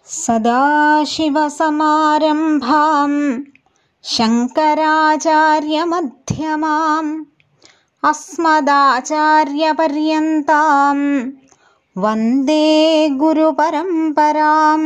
സദാശിവസമാരംഭാം ശങ്കരാചാര്യമധ്യമാം അസ്മദാചാര്യപര്യന്താം വന്ദേ ഗുരുപരമ്പരാം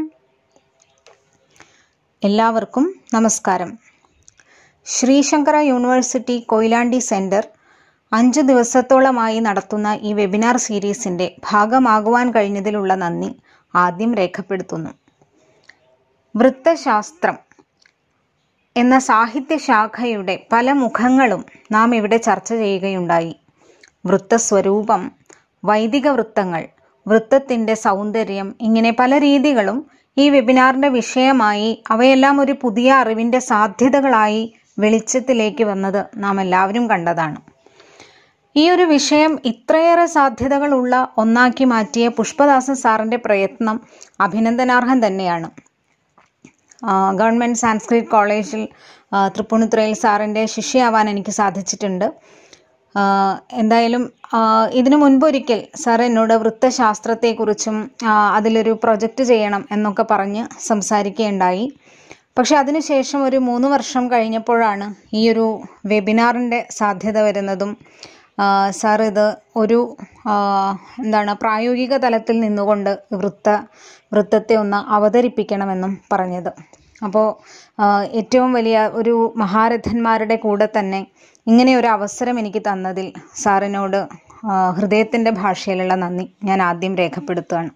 എല്ലാവർക്കും നമസ്കാരം Sree Sankara university Koyilandy centre അഞ്ച് ദിവസത്തോളമായി നടത്തുന്ന ഈ വെബിനാർ സീരീസിൻ്റെ ഭാഗമാകുവാൻ കഴിഞ്ഞതിലുള്ള നന്ദി ആദ്യം രേഖപ്പെടുത്തുന്നു വൃത്തശാസ്ത്രം എന്ന സാഹിത്യശാഖയുടെ പല മുഖങ്ങളും നാം ഇവിടെ ചർച്ച ചെയ്യുകയുണ്ടായി വൃത്തസ്വരൂപം വൈദിക വൃത്തങ്ങൾ വൃത്തത്തിൻ്റെ സൗന്ദര്യം ഇങ്ങനെ പല രീതികളും ഈ വെബിനാറിൻ്റെ വിഷയമായി അവയെല്ലാം ഒരു പുതിയ അറിവിൻ്റെ സാധ്യതകളായി വെളിച്ചത്തിലേക്ക് വന്നത് നാം എല്ലാവരും കണ്ടതാണ് ഈ ഒരു വിഷയം ഇത്രയേറെ സാധ്യതകളുള്ള ഒന്നാക്കി മാറ്റിയ പുഷ്പദാസ സാറിൻ്റെ പ്രയത്നം അഭിനന്ദനാർഹം തന്നെയാണ് ഗവൺമെൻറ് സാൻസ്ക്രിറ്റ് കോളേജിൽ തൃപ്പൂണിത്തുറയിൽ സാറിൻ്റെ ശിഷ്യയാവാൻ എനിക്ക് സാധിച്ചിട്ടുണ്ട് എന്തായാലും ഇതിനു മുൻപൊരിക്കൽ സാർ എന്നോട് വൃത്തശാസ്ത്രത്തെക്കുറിച്ചും അതിലൊരു പ്രൊജക്റ്റ് ചെയ്യണം എന്നൊക്കെ പറഞ്ഞ് സംസാരിക്കുകയുണ്ടായി പക്ഷെ അതിനുശേഷം ഒരു മൂന്ന് വർഷം കഴിഞ്ഞപ്പോഴാണ് ഈ ഒരു വെബിനാറിൻ്റെ സാധ്യത വരുന്നതും സാർ ഇത് ഒരു എന്താണ് പ്രായോഗിക തലത്തിൽ നിന്നുകൊണ്ട് വൃത്ത വൃത്തത്തെ ഒന്ന് അവതരിപ്പിക്കണമെന്നും പറഞ്ഞത് അപ്പോൾ ഏറ്റവും വലിയ ഒരു മഹാരഥന്മാരുടെ കൂടെ തന്നെ ഇങ്ങനെ ഒരു അവസരം എനിക്ക് തന്നതിൽ സാറിനോട് ഹൃദയത്തിൻ്റെ ഭാഷയിലുള്ള നന്ദി ഞാൻ ആദ്യം രേഖപ്പെടുത്തുകയാണ്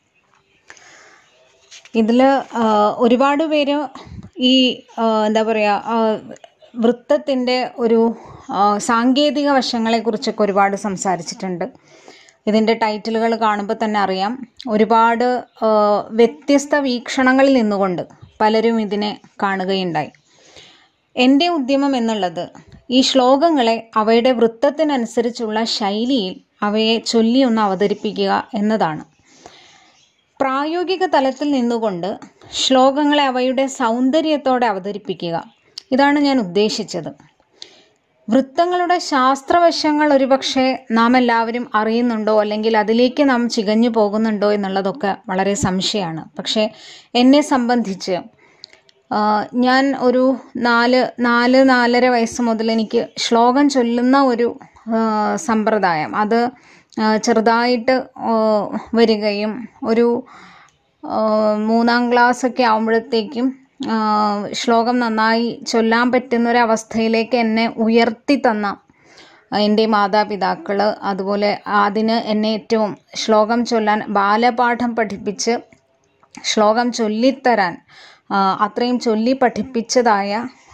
ഇതിൽ ഒരുപാട് പേര് ഈ എന്താ പറയുക വൃത്തത്തിൻ്റെ ഒരു സാങ്കേതിക വശങ്ങളെക്കുറിച്ചൊക്കെ ഒരുപാട് സംസാരിച്ചിട്ടുണ്ട് ഇതിൻ്റെ ടൈറ്റിലുകൾ കാണുമ്പോൾ തന്നെ അറിയാം ഒരുപാട് വ്യത്യസ്ത വീക്ഷണങ്ങളിൽ നിന്നുകൊണ്ട് പലരും ഇതിനെ കാണുകയുണ്ടായി എൻ്റെ ഉദ്യമം എന്നുള്ളത് ഈ ശ്ലോകങ്ങളെ അവയുടെ വൃത്തത്തിനനുസരിച്ചുള്ള ശൈലിയിൽ അവയെ ചൊല്ലി ഒന്ന് അവതരിപ്പിക്കുക എന്നതാണ് പ്രായോഗിക തലത്തിൽ നിന്നുകൊണ്ട് ശ്ലോകങ്ങളെ അവയുടെ സൗന്ദര്യത്തോടെ അവതരിപ്പിക്കുക ഇതാണ് ഞാൻ ഉദ്ദേശിച്ചത് വൃത്തങ്ങളുടെ ശാസ്ത്രവശങ്ങൾ ഒരുപക്ഷെ നാം എല്ലാവരും അറിയുന്നുണ്ടോ അല്ലെങ്കിൽ അതിലേക്ക് നാം ചികഞ്ഞു പോകുന്നുണ്ടോ എന്നുള്ളതൊക്കെ വളരെ സംശയമാണ് പക്ഷേ എന്നെ സംബന്ധിച്ച് ഞാൻ ഒരു നാല് നാല് നാലര വയസ്സ് മുതൽ എനിക്ക് ശ്ലോകം ചൊല്ലുന്ന ഒരു സമ്പ്രദായം അത് ചെറുതായിട്ട് വരികയും ഒരു മൂന്നാം ക്ലാസ് ഒക്കെ ആകുമ്പോഴത്തേക്കും ശ്ലോകം നന്നായി ചൊല്ലാൻ പറ്റുന്ന ഒരവസ്ഥയിലേക്ക് എന്നെ ഉയർത്തി തന്ന എൻ്റെ മാതാപിതാക്കൾ അതുപോലെ അതിന് എന്നെ ഏറ്റവും ശ്ലോകം ചൊല്ലാൻ ബാലപാഠം പഠിപ്പിച്ച് ശ്ലോകം ചൊല്ലിത്തരാൻ അത്രയും ചൊല്ലി പഠിപ്പിച്ചതായ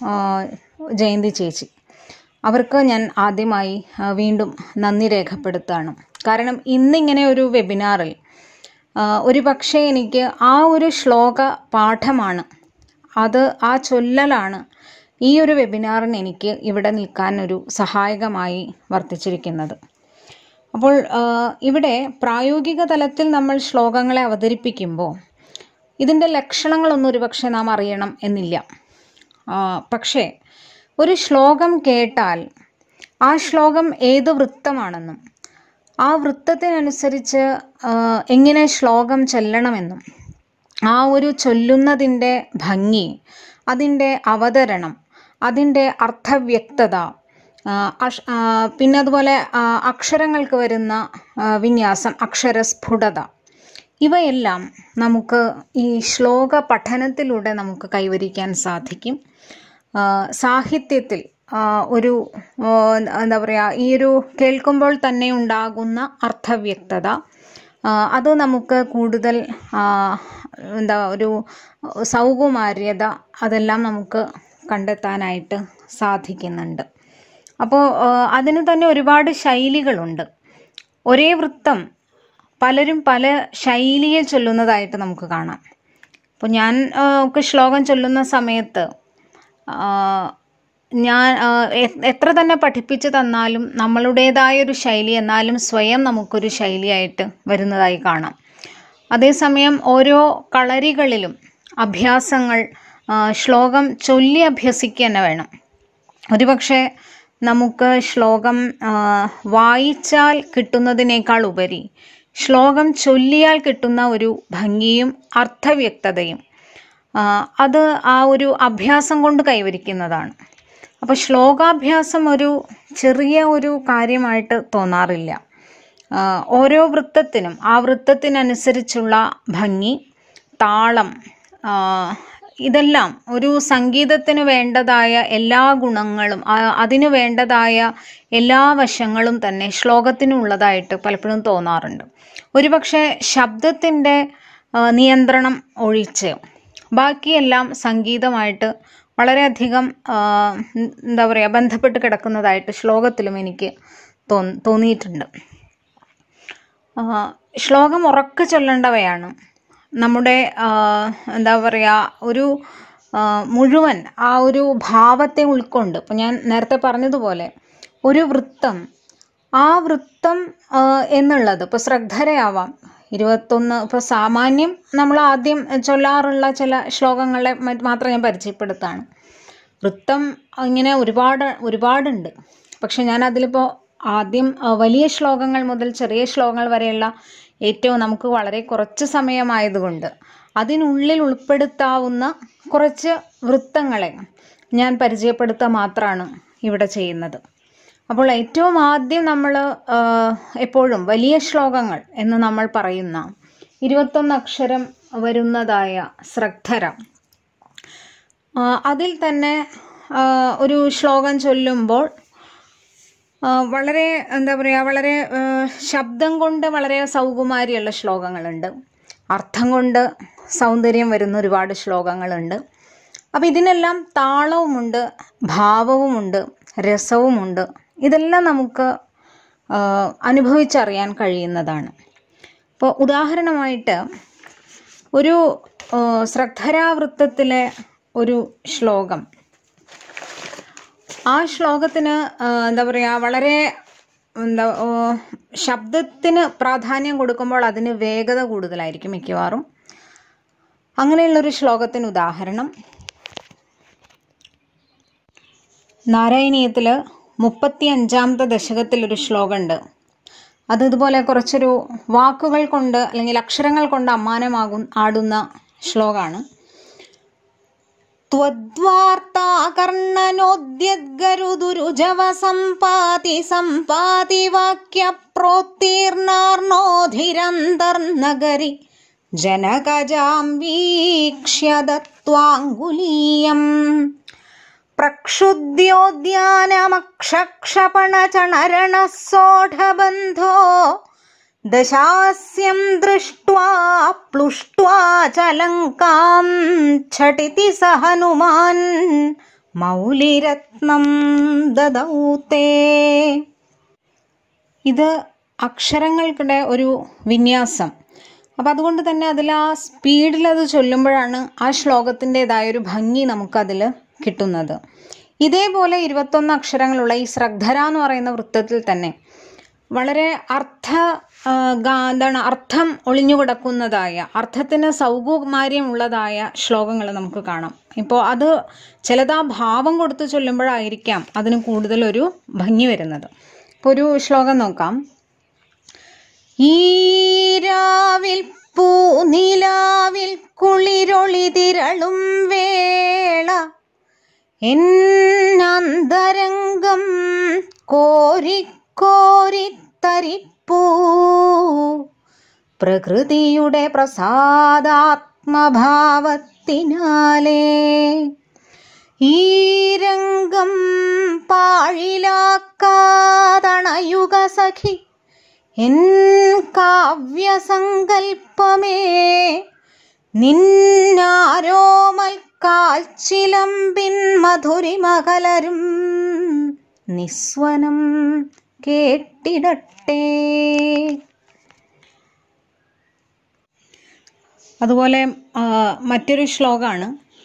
ജയന്തി ചേച്ചി അവർക്ക് ഞാൻ ആദ്യമായി വീണ്ടും നന്ദി രേഖപ്പെടുത്തുകയാണ് കാരണം ഇന്നിങ്ങനെ ഒരു വെബിനാറിൽ ഒരു പക്ഷേ എനിക്ക് ആ ഒരു ശ്ലോക പാഠമാണ് അത് ആ ചൊല്ലലാണ് ഈ ഒരു വെബിനാറിന് എനിക്ക് ഇവിടെ നിൽക്കാൻ ഒരു സഹായകമായി വർത്തിച്ചിരിക്കുന്നത് അപ്പോൾ ഇവിടെ പ്രായോഗിക തലത്തിൽ നമ്മൾ ശ്ലോകങ്ങളെ അവതരിപ്പിക്കുമ്പോൾ ഇതിൻ്റെ ലക്ഷണങ്ങളൊന്നും ഒരുപക്ഷെ നാം അറിയണം എന്നില്ല പക്ഷേ ഒരു ശ്ലോകം കേട്ടാൽ ആ ശ്ലോകം ഏത് വൃത്തമാണെന്നും ആ വൃത്തത്തിനനുസരിച്ച് എങ്ങനെ ശ്ലോകം ചെല്ലണമെന്നും ആ ഒരു ചൊല്ലുന്നതിൻ്റെ ഭംഗി അതിൻ്റെ അവതരണം അതിൻ്റെ അർത്ഥവ്യക്തത പിന്നെ അതുപോലെ അക്ഷരങ്ങൾക്ക് വരുന്ന വിന്യാസം അക്ഷരസ്ഫുടത ഇവയെല്ലാം നമുക്ക് ഈ ശ്ലോക പഠനത്തിലൂടെ നമുക്ക് കൈവരിക്കാൻ സാധിക്കും സാഹിത്യത്തിൽ ഒരു എന്താ പറയുക ഈ ഒരു കേൾക്കുമ്പോൾ തന്നെ ഉണ്ടാകുന്ന അർത്ഥവ്യക്തത അത് നമുക്ക് കൂടുതൽ എന്താ ഒരു സൗകുമാര്യത അതെല്ലാം നമുക്ക് കണ്ടെത്താനായിട്ട് സാധിക്കുന്നുണ്ട് അപ്പോൾ അതിന് തന്നെ ഒരുപാട് ശൈലികളുണ്ട് ഒരേ വൃത്തം പലരും പല ശൈലിയിൽ ചൊല്ലുന്നതായിട്ട് നമുക്ക് കാണാം അപ്പോൾ ഞാൻ ഒക്കെ ശ്ലോകം ചൊല്ലുന്ന സമയത്ത് ഞാൻ എത്ര തന്നെ പഠിപ്പിച്ചു തന്നാലും നമ്മളുടേതായ ഒരു ശൈലി എന്നാലും സ്വയം നമുക്കൊരു ശൈലിയായിട്ട് വരുന്നതായി കാണാം അതേസമയം ഓരോ കളരികളിലും അഭ്യാസങ്ങൾ ശ്ലോകം ചൊല്ലി അഭ്യസിക്കുക തന്നെ വേണം ഒരുപക്ഷെ നമുക്ക് ശ്ലോകം വായിച്ചാൽ കിട്ടുന്നതിനേക്കാൾ ഉപരി ശ്ലോകം ചൊല്ലിയാൽ കിട്ടുന്ന ഒരു ഭംഗിയും അർത്ഥവ്യക്തതയും ആ, അത് ആ ഒരു അഭ്യാസം കൊണ്ട് കൈവരിക്കുന്നതാണ് അപ്പോൾ ശ്ലോകാഭ്യാസം ഒരു ചെറിയ ഒരു കാര്യമായിട്ട് തോന്നാറില്ല ആ, ഓരോ വൃത്തത്തിനും ആ വൃത്തത്തിനനുസരിച്ചുള്ള ഭംഗി താളം ആ, ഇതെല്ലാം ഒരു സംഗീതത്തിന് വേണ്ടതായ എല്ലാ ഗുണങ്ങളും ആ- അതിനു വേണ്ടതായ എല്ലാ വശങ്ങളും തന്നെ ശ്ലോകത്തിനുള്ളതായിട്ട് പലപ്പോഴും തോന്നാറുണ്ട് ഒരുപക്ഷെ ശബ്ദത്തിൻ്റെ ആ, നിയന്ത്രണം ഒഴിച്ച് ബാക്കിയെല്ലാം സംഗീതമായിട്ട് വളരെയധികം ആ, എന്താ പറയുക ബന്ധപ്പെട്ട് കിടക്കുന്നതായിട്ട് ശ്ലോകത്തിലും എനിക്ക് തോന്നി തോന്നിയിട്ടുണ്ട് ആ, ശ്ലോകം ഉറക്കെ ചൊല്ലേണ്ടവയാണ് നമ്മുടെ ആ, എന്താ പറയുക ഒരു ആ, മുഴുവൻ ആ ഒരു ഭാവത്തെ ഉൾക്കൊണ്ട് ഇപ്പം ഞാൻ നേരത്തെ പറഞ്ഞതുപോലെ ഒരു വൃത്തം ആ വൃത്തം ആ, എന്നുള്ളത് ഇപ്പോൾ ശ്രദ്ധരയാവാം ഇരുപത്തൊന്ന് ഇപ്പോൾ സാമാന്യം നമ്മൾ ആദ്യം ചൊല്ലാറുള്ള ചില ശ്ലോകങ്ങളെ മറ്റ് മാത്രം ഞാൻ പരിചയപ്പെടുത്താണ് വൃത്തം ഇങ്ങനെ ഒരുപാട് ഒരുപാടുണ്ട് പക്ഷെ ഞാൻ അതിലിപ്പോൾ ആദ്യം ആ, വലിയ ശ്ലോകങ്ങൾ മുതൽ ചെറിയ ശ്ലോകങ്ങൾ വരെയുള്ള ഏറ്റവും നമുക്ക് വളരെ കുറച്ച് സമയമായതുകൊണ്ട് അതിനുള്ളിൽ ഉൾപ്പെടുത്താവുന്ന കുറച്ച് വൃത്തങ്ങളെ ഞാൻ പരിചയപ്പെടുത്തുക മാത്രമാണ് ഇവിടെ ചെയ്യുന്നത് അപ്പോൾ ഏറ്റവും ആദ്യം നമ്മൾ എപ്പോഴും വലിയ ശ്ലോകങ്ങൾ എന്ന് നമ്മൾ പറയുന്ന ഇരുപത്തൊന്ന് അക്ഷരം വരുന്നതായ ശ്രദ്ധര ആ, അതിൽ തന്നെ ആ, ഒരു ശ്ലോകം ചൊല്ലുമ്പോൾ ആ, വളരെ എന്താ പറയുക വളരെ ആ, ശബ്ദം കൊണ്ട് വളരെ സൗകുമാരിയുള്ള ശ്ലോകങ്ങളുണ്ട് അർത്ഥം കൊണ്ട് സൗന്ദര്യം വരുന്ന ഒരുപാട് ശ്ലോകങ്ങളുണ്ട് അപ്പം ഇതിനെല്ലാം താളവുമുണ്ട് ഭാവവുമുണ്ട് രസവുമുണ്ട് ഇതെല്ലാം നമുക്ക് ആ, അനുഭവിച്ചറിയാൻ കഴിയുന്നതാണ് ഇപ്പോൾ ഉദാഹരണമായിട്ട് ഒരു ആ, ശ്രദ്ധരാവൃത്തത്തിലെ ഒരു ശ്ലോകം ആ ശ്ലോകത്തിന് ആ, എന്താ പറയുക വളരെ എന്താ ഓ, ശബ്ദത്തിന് പ്രാധാന്യം കൊടുക്കുമ്പോൾ അതിന് വേഗത കൂടുതലായിരിക്കും മിക്കവാറും അങ്ങനെയുള്ളൊരു ശ്ലോകത്തിന് ഉദാഹരണം നാരായണീയത്തിൽ മുപ്പത്തി അഞ്ചാമത്തെ ദശകത്തിലൊരു ശ്ലോകമുണ്ട് അത് ഇതുപോലെ കുറച്ചൊരു വാക്കുകൾ കൊണ്ട് അല്ലെങ്കിൽ അക്ഷരങ്ങൾ കൊണ്ട് അമ്മാനമാകും ആടുന്ന ശ്ലോകമാണ് त्वद्वार्ताकर्णनोद्यद्गरुदुरुजव सम्पाति सम्पाति वाक्यप्रोत्तीर्णार्णोधिरन्तर्नगरि जनकजां वीक्ष्य दत्त्वाङ्गुलीयम् प्रक्षुद्योद्यानमक्षक्षपणचणरणः सोढबन्धो दशास्यं दृष्ट्वा प्लुष्ट्वा च लङ्कां झटिति स हनुमान् മൗലിരത്നം ദദൗത്തേ ഇത് അക്ഷരങ്ങൾക്കിടെ ഒരു വിന്യാസം അപ്പം അതുകൊണ്ട് തന്നെ അതിൽ ആ സ്പീഡിൽ അത് ചൊല്ലുമ്പോഴാണ് ആ ശ്ലോകത്തിൻ്റെതായ ഒരു ഭംഗി നമുക്കതിൽ കിട്ടുന്നത് ഇതേപോലെ ഇരുപത്തൊന്ന് അക്ഷരങ്ങളുള്ള ഈ ശ്രദ്ധര എന്ന് പറയുന്ന വൃത്തത്തിൽ തന്നെ വളരെ അർത്ഥ ആ, ഗാ- എന്താണ് അർത്ഥം ഒളിഞ്ഞു കിടക്കുന്നതായ അർത്ഥത്തിന് സൗകുമാര്യമുള്ളതായ ശ്ലോകങ്ങൾ നമുക്ക് കാണാം ഇപ്പോൾ അത് ചിലത് ആ ഭാവം കൊടുത്ത് ചൊല്ലുമ്പോഴായിരിക്കാം അതിന് കൂടുതലൊരു ഭംഗി വരുന്നത് ഇപ്പോൾ ഒരു ശ്ലോകം നോക്കാം ഈരാവിൽ പൂനിലാവിൽ കുളിരൊളി തിരളും വേള എന്നന്തരംഗം കോരിക്കോരി തരിപ്പൂ പ്രകൃതിയുടെ പ്രസാദാത്മഭാവത്തിനാലേ ഈ രംഗം പാഴിലാക്കാതണയുക സഖി എൻ കാവ്യസങ്കൽപ്പമേ നിന്നാരോമൽ കാൽച്ചിലമ്പിൻ മധുരിമകലരും നിസ്വനം കേട്ടിടട്ടെ അതുപോലെ ആ, മറ്റൊരു ശ്ലോകമാണ്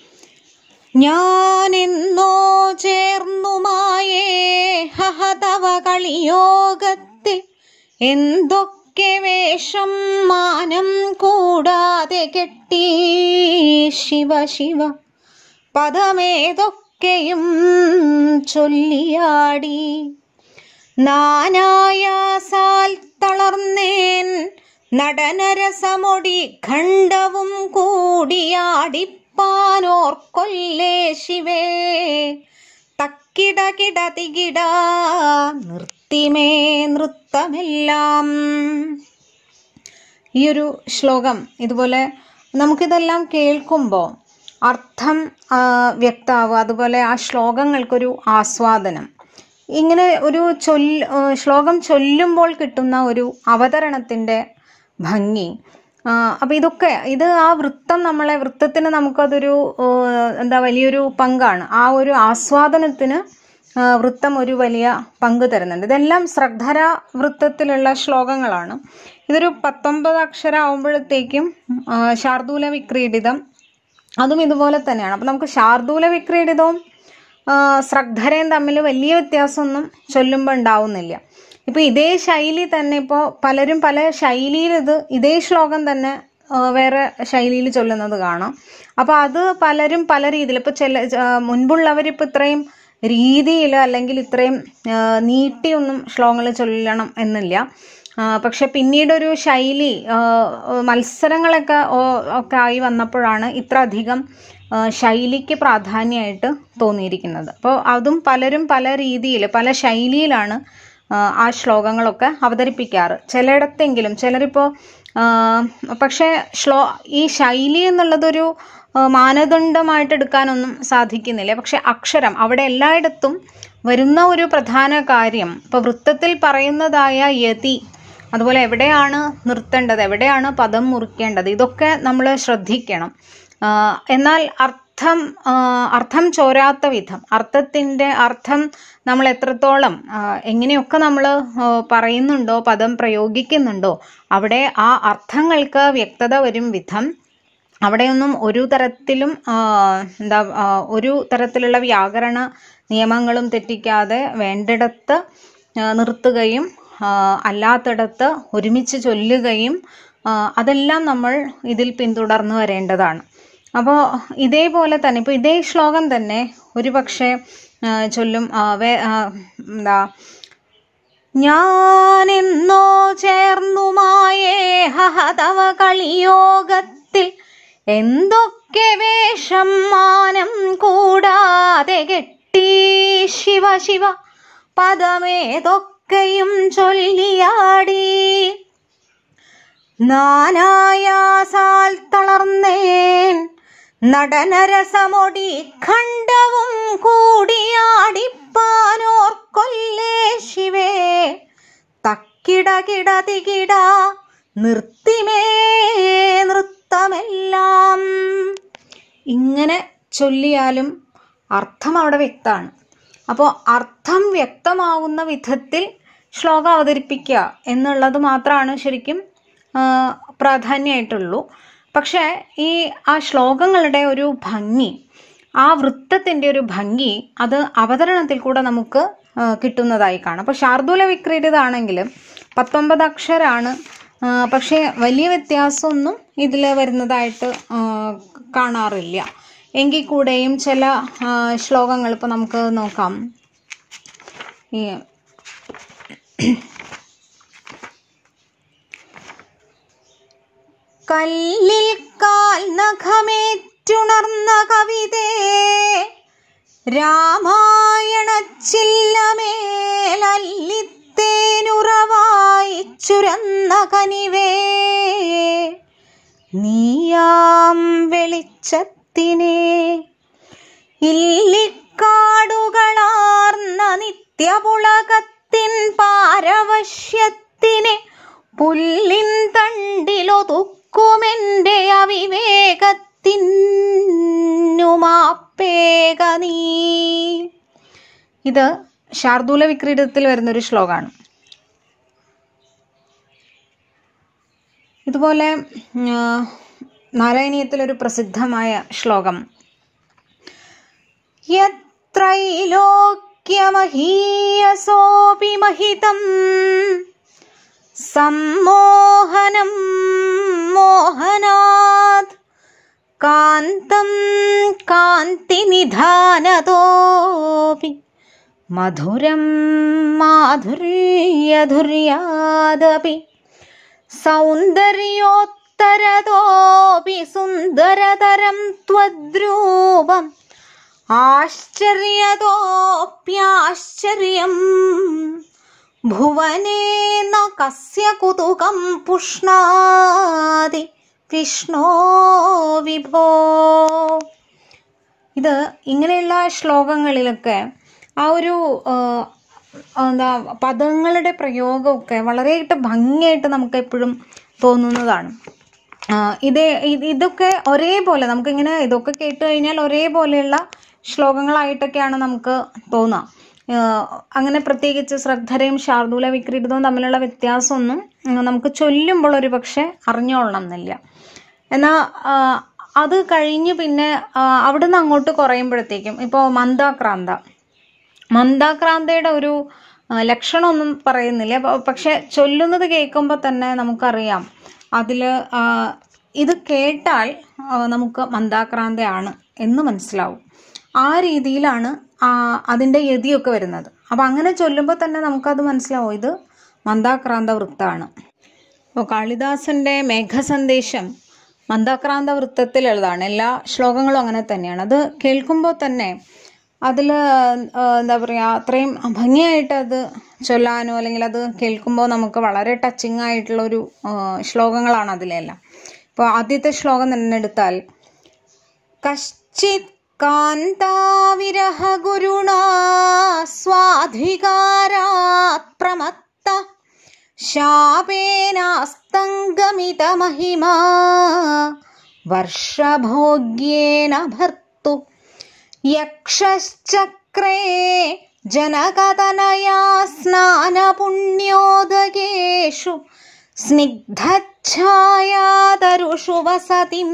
ഞാനെന്നോ ചേർന്നുമായേ ഹഹതവ കളിയോഗത്തിൽ എന്തൊക്കെ വേഷം മാനം കൂടാതെ കെട്ടി ശിവ ശിവ പദമേതൊക്കെയും ചൊല്ലിയാടി നാനായാസാൽ തളർന്നേൻ നടനരസമൊടി ഖണ്ഡവും കൂടിയാടിപ്പാനോർക്കൊല്ലേ ശിവേ തക്കിട കിട തികിട നിർത്തിമേ നൃത്തമെല്ലാം ഈ ഒരു ശ്ലോകം ഇതുപോലെ നമുക്കിതെല്ലാം കേൾക്കുമ്പോൾ അർത്ഥം ആ, വ്യക്തമാവുക അതുപോലെ ആ ശ്ലോകങ്ങൾക്കൊരു ആസ്വാദനം ഇങ്ങനെ ഒരു ചൊല്ല് ആ, ശ്ലോകം ചൊല്ലുമ്പോൾ കിട്ടുന്ന ഒരു അവതരണത്തിൻ്റെ ഭംഗി ആ, അപ്പം ഇതൊക്കെ ഇത് ആ വൃത്തം നമ്മളെ വൃത്തത്തിന് നമുക്കതൊരു ആ, എന്താ വലിയൊരു പങ്കാണ് ആ ഒരു ആസ്വാദനത്തിന് ആ, വൃത്തം ഒരു വലിയ പങ്ക് തരുന്നുണ്ട് ഇതെല്ലാം ശ്രദ്ധര വൃത്തത്തിലുള്ള ശ്ലോകങ്ങളാണ് ഇതൊരു പത്തൊമ്പത് അക്ഷരം ആവുമ്പോഴത്തേക്കും ആ, ശാർദൂല വിക്രീഡിതം അതും ഇതുപോലെ തന്നെയാണ് അപ്പം നമുക്ക് ശാർദൂല വിക്രീഡിതവും ആ, ശ്രദ്ധരയും തമ്മിൽ വലിയ വ്യത്യാസമൊന്നും ചൊല്ലുമ്പോൾ ഉണ്ടാവുന്നില്ല ഇപ്പം ഇതേ ശൈലി തന്നെ ഇപ്പോൾ പലരും പല ശൈലിയിൽ ഇത് ഇതേ ശ്ലോകം തന്നെ ആ, വേറെ ശൈലിയിൽ ചൊല്ലുന്നത് കാണാം അപ്പോൾ അത് പലരും പല രീതിയിൽ ഇപ്പോൾ ചില മുൻപുള്ളവരിപ്പോൾ ഇത്രയും രീതിയിൽ അല്ലെങ്കിൽ ഇത്രയും ആ, നീട്ടിയൊന്നും ശ്ലോകങ്ങൾ ചൊല്ലണം എന്നില്ല ആ, പക്ഷെ പിന്നീടൊരു ശൈലി ആ, മത്സരങ്ങളൊക്കെ ഓ- ഒക്കെ ആയി വന്നപ്പോഴാണ് ഇത്ര അധികം ആ, ശൈലിക്ക് പ്രാധാന്യമായിട്ട് തോന്നിയിരിക്കുന്നത് അപ്പോൾ അതും പലരും പല രീതിയിൽ പല ശൈലിയിലാണ് ആ, ആ ശ്ലോകങ്ങളൊക്കെ അവതരിപ്പിക്കാറ് ചിലയിടത്തെങ്കിലും ചിലരിപ്പോൾ പക്ഷേ ശ്ലോ ഈ ശൈലി എന്നുള്ളതൊരു ആ, മാനദണ്ഡമായിട്ട് എടുക്കാനൊന്നും സാധിക്കുന്നില്ല പക്ഷെ അക്ഷരം അവിടെ എല്ലായിടത്തും വരുന്ന ഒരു പ്രധാന കാര്യം ഇപ്പോൾ വൃത്തത്തിൽ പറയുന്നതായ യതി അതുപോലെ എവിടെയാണ് നിർത്തേണ്ടത് എവിടെയാണ് പദം മുറിക്കേണ്ടത് ഇതൊക്കെ നമ്മൾ ശ്രദ്ധിക്കണം ആ, എന്നാൽ അർത്ഥം ആ, അർത്ഥം ചോരാത്ത വിധം അർത്ഥത്തിൻ്റെ അർത്ഥം നമ്മൾ എത്രത്തോളം ആ, എങ്ങനെയൊക്കെ നമ്മൾ പറയുന്നുണ്ടോ പദം പ്രയോഗിക്കുന്നുണ്ടോ അവിടെ ആ അർത്ഥങ്ങൾക്ക് വ്യക്തത വരും വിധം അവിടെയൊന്നും ഒരു തരത്തിലും ആ, എന്താ ആ, ഒരു തരത്തിലുള്ള വ്യാകരണ നിയമങ്ങളും തെറ്റിക്കാതെ വേണ്ടിടത്ത് ആ, നിർത്തുകയും ആ, അല്ലാത്തിടത്ത് ഒരുമിച്ച് ചൊല്ലുകയും ആ, അതെല്ലാം നമ്മൾ ഇതിൽ പിന്തുടർന്നു വരേണ്ടതാണ് അപ്പോൾ ഇതേപോലെ തന്നെ ഇപ്പോൾ ഇതേ ശ്ലോകം തന്നെ ഒരു പക്ഷേ ആ, ചൊല്ലും ആ, വേ ആ, എന്താ ഞാനെന്നോ ചേർന്നുമായേ ഹതവ കളിയോഗത്തിൽ എന്തൊക്കെ വേഷം മാനം കൂടാതെ കെട്ടി ശിവ ശിവ പദമേതൊക്കെയും ചൊല്ലിയാടി നാനായാസാൽ തളർന്നേൻ നടനരസമൊടി ഖണ്ഡവും കൂടിയാടിപ്പാനോർക്കൊല്ലേ ശിവേ തക്കിട കിട തികിട നിർത്തിമേ നൃത്തമെല്ലാം ഇങ്ങനെ ചൊല്ലിയാലും അർത്ഥം അവിടെ വ്യക്തമാണ് അപ്പോൾ അർത്ഥം വ്യക്തമാവുന്ന വിധത്തിൽ ശ്ലോകം അവതരിപ്പിക്കുക എന്നുള്ളത് മാത്രമാണ് ശരിക്കും ആ, പ്രാധാന്യമായിട്ടുള്ളൂ പക്ഷേ ഈ ആ ശ്ലോകങ്ങളുടെ ഒരു ഭംഗി ആ വൃത്തത്തിൻ്റെ ഒരു ഭംഗി അത് അവതരണത്തിൽ കൂടെ നമുക്ക് ആ, കിട്ടുന്നതായി കാണാം അപ്പോൾ ശാർദൂല വിക്രീഡിതാണെങ്കിൽ പത്തൊമ്പത് അക്ഷരാണ് ആ, പക്ഷേ വലിയ വ്യത്യാസമൊന്നും ഇതിൽ വരുന്നതായിട്ട് ആ, കാണാറില്ല എങ്കിൽ കൂടെയും ചില ആ, ശ്ലോകങ്ങൾ ഇപ്പോൾ നമുക്ക് നോക്കാം ഈ കല്ലിൽ കാൽ നഖമേറ്റുണർന്ന കവിതേ രാമായണച്ചില്ലമേലല്ലിത്തേനുറവായി ചുരന്ന കനിവേ നീയാം വെളിച്ചത്തിനെ ഇല്ലിക്കാടുകളാർന്ന നിത്യപുളകത്തിൻ പാരവശ്യത്തിനെ പുല്ലിൻ തണ്ടിലൊതുക്കുമെൻ്റെ അവിവേകത്തിനുമാപ്പേക നീ ഇത് ശാർദൂല വിക്രീഡത്തിൽ വരുന്നൊരു ശ്ലോകമാണ് ഇതുപോലെ ഉം, നാരായണീയത്തിലൊരു പ്രസിദ്ധമായ ശ്ലോകം യത്രൈലോക്യമഹീയസോപി മഹിതം സമ്മോഹനം മോഹനാത് കാന്തം കാന്തിനിധാനതോപി മധുരം മാധുര്യധുര്യാദപി സൗന്ദര്യോത്തരതോപി സുന്ദരതരം ത്വദ്രൂപം ആശ്ചര്യതോപ്യാശ്ചര്യം ഭുവനേ ന കസ്യ കുതുകം പുഷ്ണാതി വിഷ്ണോ വിഭോ ഇത് ഇങ്ങനെയുള്ള ശ്ലോകങ്ങളിലൊക്കെ ആ ഒരു ആ, എന്താ പദങ്ങളുടെ പ്രയോഗമൊക്കെ വളരെയായിട്ട് ഭംഗിയായിട്ട് നമുക്ക് എപ്പോഴും തോന്നുന്നതാണ് ആ, ഇത് ഇത് ഇതൊക്കെ ഒരേപോലെ നമുക്കിങ്ങനെ ഇതൊക്കെ കേട്ട് കഴിഞ്ഞാൽ ഒരേപോലെയുള്ള ശ്ലോകങ്ങളായിട്ടൊക്കെയാണ് നമുക്ക് തോന്നുക ആ, അങ്ങനെ പ്രത്യേകിച്ച് ശ്രദ്ധരയും ശാർദൂല വിക്രീഡിതവും തമ്മിലുള്ള വ്യത്യാസമൊന്നും ഉം, നമുക്ക് ചൊല്ലുമ്പോൾ ഒരു പക്ഷെ അറിഞ്ഞോളണം എന്നില്ല എന്നാൽ അത് കഴിഞ്ഞ് പിന്നെ ആ, അവിടുന്ന് അങ്ങോട്ട് കുറയുമ്പോഴത്തേക്കും ഇപ്പോൾ മന്ദാക്രാന്ത മന്ദാക്രാന്തയുടെ ഒരു ആ, ലക്ഷണമൊന്നും പറയുന്നില്ല പ- പക്ഷെ ചൊല്ലുന്നത് കേൾക്കുമ്പോൾ തന്നെ നമുക്കറിയാം അതിൽ ഇത് കേട്ടാൽ ആ, നമുക്ക് മന്ദാക്രാന്തയാണ് എന്ന് മനസ്സിലാവും ആ രീതിയിലാണ് ആ, അതിൻ്റെ യതിയൊക്കെ വരുന്നത് അപ്പം അങ്ങനെ ചൊല്ലുമ്പോൾ തന്നെ നമുക്കത് മനസ്സിലാവും ഇത് മന്ദാക്രാന്ത വൃത്താണ് അപ്പോൾ കാളിദാസൻ്റെ മേഘസന്ദേശം മന്ദാക്രാന്ത വൃത്തത്തിലുള്ളതാണ് എല്ലാ ശ്ലോകങ്ങളും അങ്ങനെ തന്നെയാണ് അത് കേൾക്കുമ്പോൾ തന്നെ അതിൽ എന്താ പറയുക അത്രയും ഭംഗിയായിട്ട് അത് ചൊല്ലാനോ അല്ലെങ്കിൽ അത് കേൾക്കുമ്പോൾ നമുക്ക് വളരെ ടച്ചിങ് ആയിട്ടുള്ളൊരു ആ, ശ്ലോകങ്ങളാണ് അതിലെല്ലാം ഇപ്പോൾ ആദ്യത്തെ ശ്ലോകം തന്നെ എടുത്താൽ കശ്ചിത് കാന്താവിരഹ ഗുരുണാ സ്വാധികാരാത് പ്രമത്ത ശാപേനാസ്തംഗമിത മഹിമാ വർഷഭോഗ്യേന ഭർത്തു യക്ഷശ്ചക്രേ ജനകതനയാ സ്നാനപുണ്യോദകേഷു സ്നിഗ്ധഛായാതരുഷു വസതിം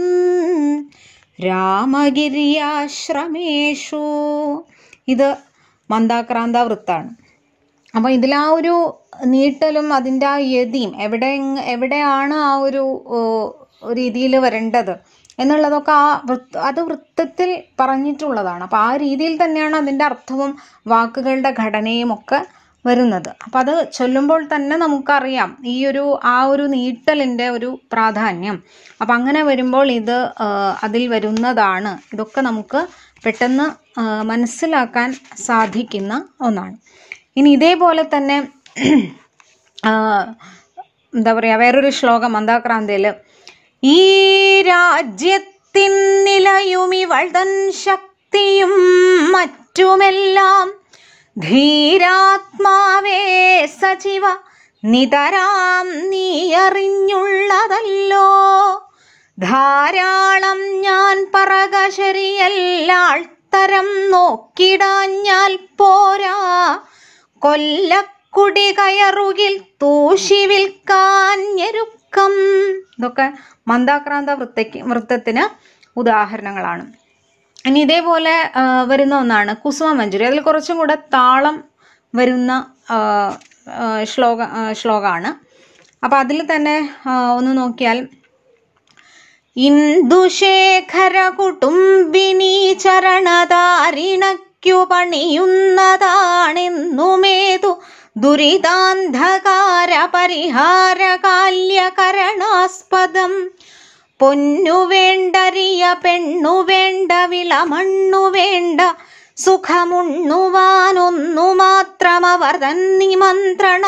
രാമഗിര്യാശ്രമേഷു ഇത് മന്ദാക്രാന്ത വൃത്താണ് അപ്പോൾ ഇതിൽ ആ ഒരു നീട്ടലും അതിൻ്റെ ആ യതിയും എവിടെ എവിടെയാണ് ആ ഒരു രീതിയിൽ വരേണ്ടത് എന്നുള്ളതൊക്കെ ആ വൃത്ത അത് വൃത്തത്തിൽ പറഞ്ഞിട്ടുള്ളതാണ് അപ്പോൾ ആ രീതിയിൽ തന്നെയാണ് അതിൻ്റെ അർത്ഥവും വാക്കുകളുടെ ഘടനയും ഒക്കെ വരുന്നത് അപ്പം അത് ചൊല്ലുമ്പോൾ തന്നെ നമുക്കറിയാം ഈ ഒരു ആ ഒരു നീട്ടലിൻ്റെ ഒരു പ്രാധാന്യം അപ്പം അങ്ങനെ വരുമ്പോൾ ഇത് ആ, അതിൽ വരുന്നതാണ് ഇതൊക്കെ നമുക്ക് പെട്ടെന്ന് ആ, മനസ്സിലാക്കാൻ സാധിക്കുന്ന ഒന്നാണ് ഇനി ഇതേപോലെ തന്നെ ആ, എന്താ പറയുക വേറൊരു ശ്ലോകം മന്ദാക്രാന്തിയിൽ ഈ രാജ്യത്തിൻ നിലയുമിവൾ തൻ ശക്തിയും മറ്റുമെല്ലാം ധീരാത്മാവേ സജീവ നിതരാം നീ അറിഞ്ഞുള്ളതല്ലോ ധാരാളം ഞാൻ പറക ശരിയല്ലാൾത്തരം നോക്കിടാഞ്ഞാൽ പോരാ കൊല്ലക്കുടി കയറുകിൽ തൂശി വിൽക്കാൻ ഞെരുക്കം ഇതൊക്കെ മന്ദാക്രാന്ത വൃത്തയ്ക്ക് വൃത്തത്തിന് ഉദാഹരണങ്ങളാണ് ഇനി ഇതേപോലെ ആ, വരുന്ന ഒന്നാണ് കുസുമ മഞ്ജരി അതിൽ കുറച്ചും കൂടെ താളം വരുന്ന ആ, ആ, ശ്ലോക ആ, ശ്ലോകമാണ് അപ്പം അതിൽ തന്നെ ആ, ഒന്ന് നോക്കിയാൽ ഇന്ദുശേഖര കുടുംബിനി ചരണധാരിണയ്ക്കു പണിയുന്നതാണെന്നുമേതു ദുരിതാന്ധകാര പരിഹാര കാല്യകരണാസ്പദം പൊന്നു വേണ്ടരിയ പെണ്ണു വേണ്ട വില മണ്ണു വേണ്ട സുഖമുണ്ണുവാനൊന്നു മാത്രമവർ തന്നിമന്ത്രണ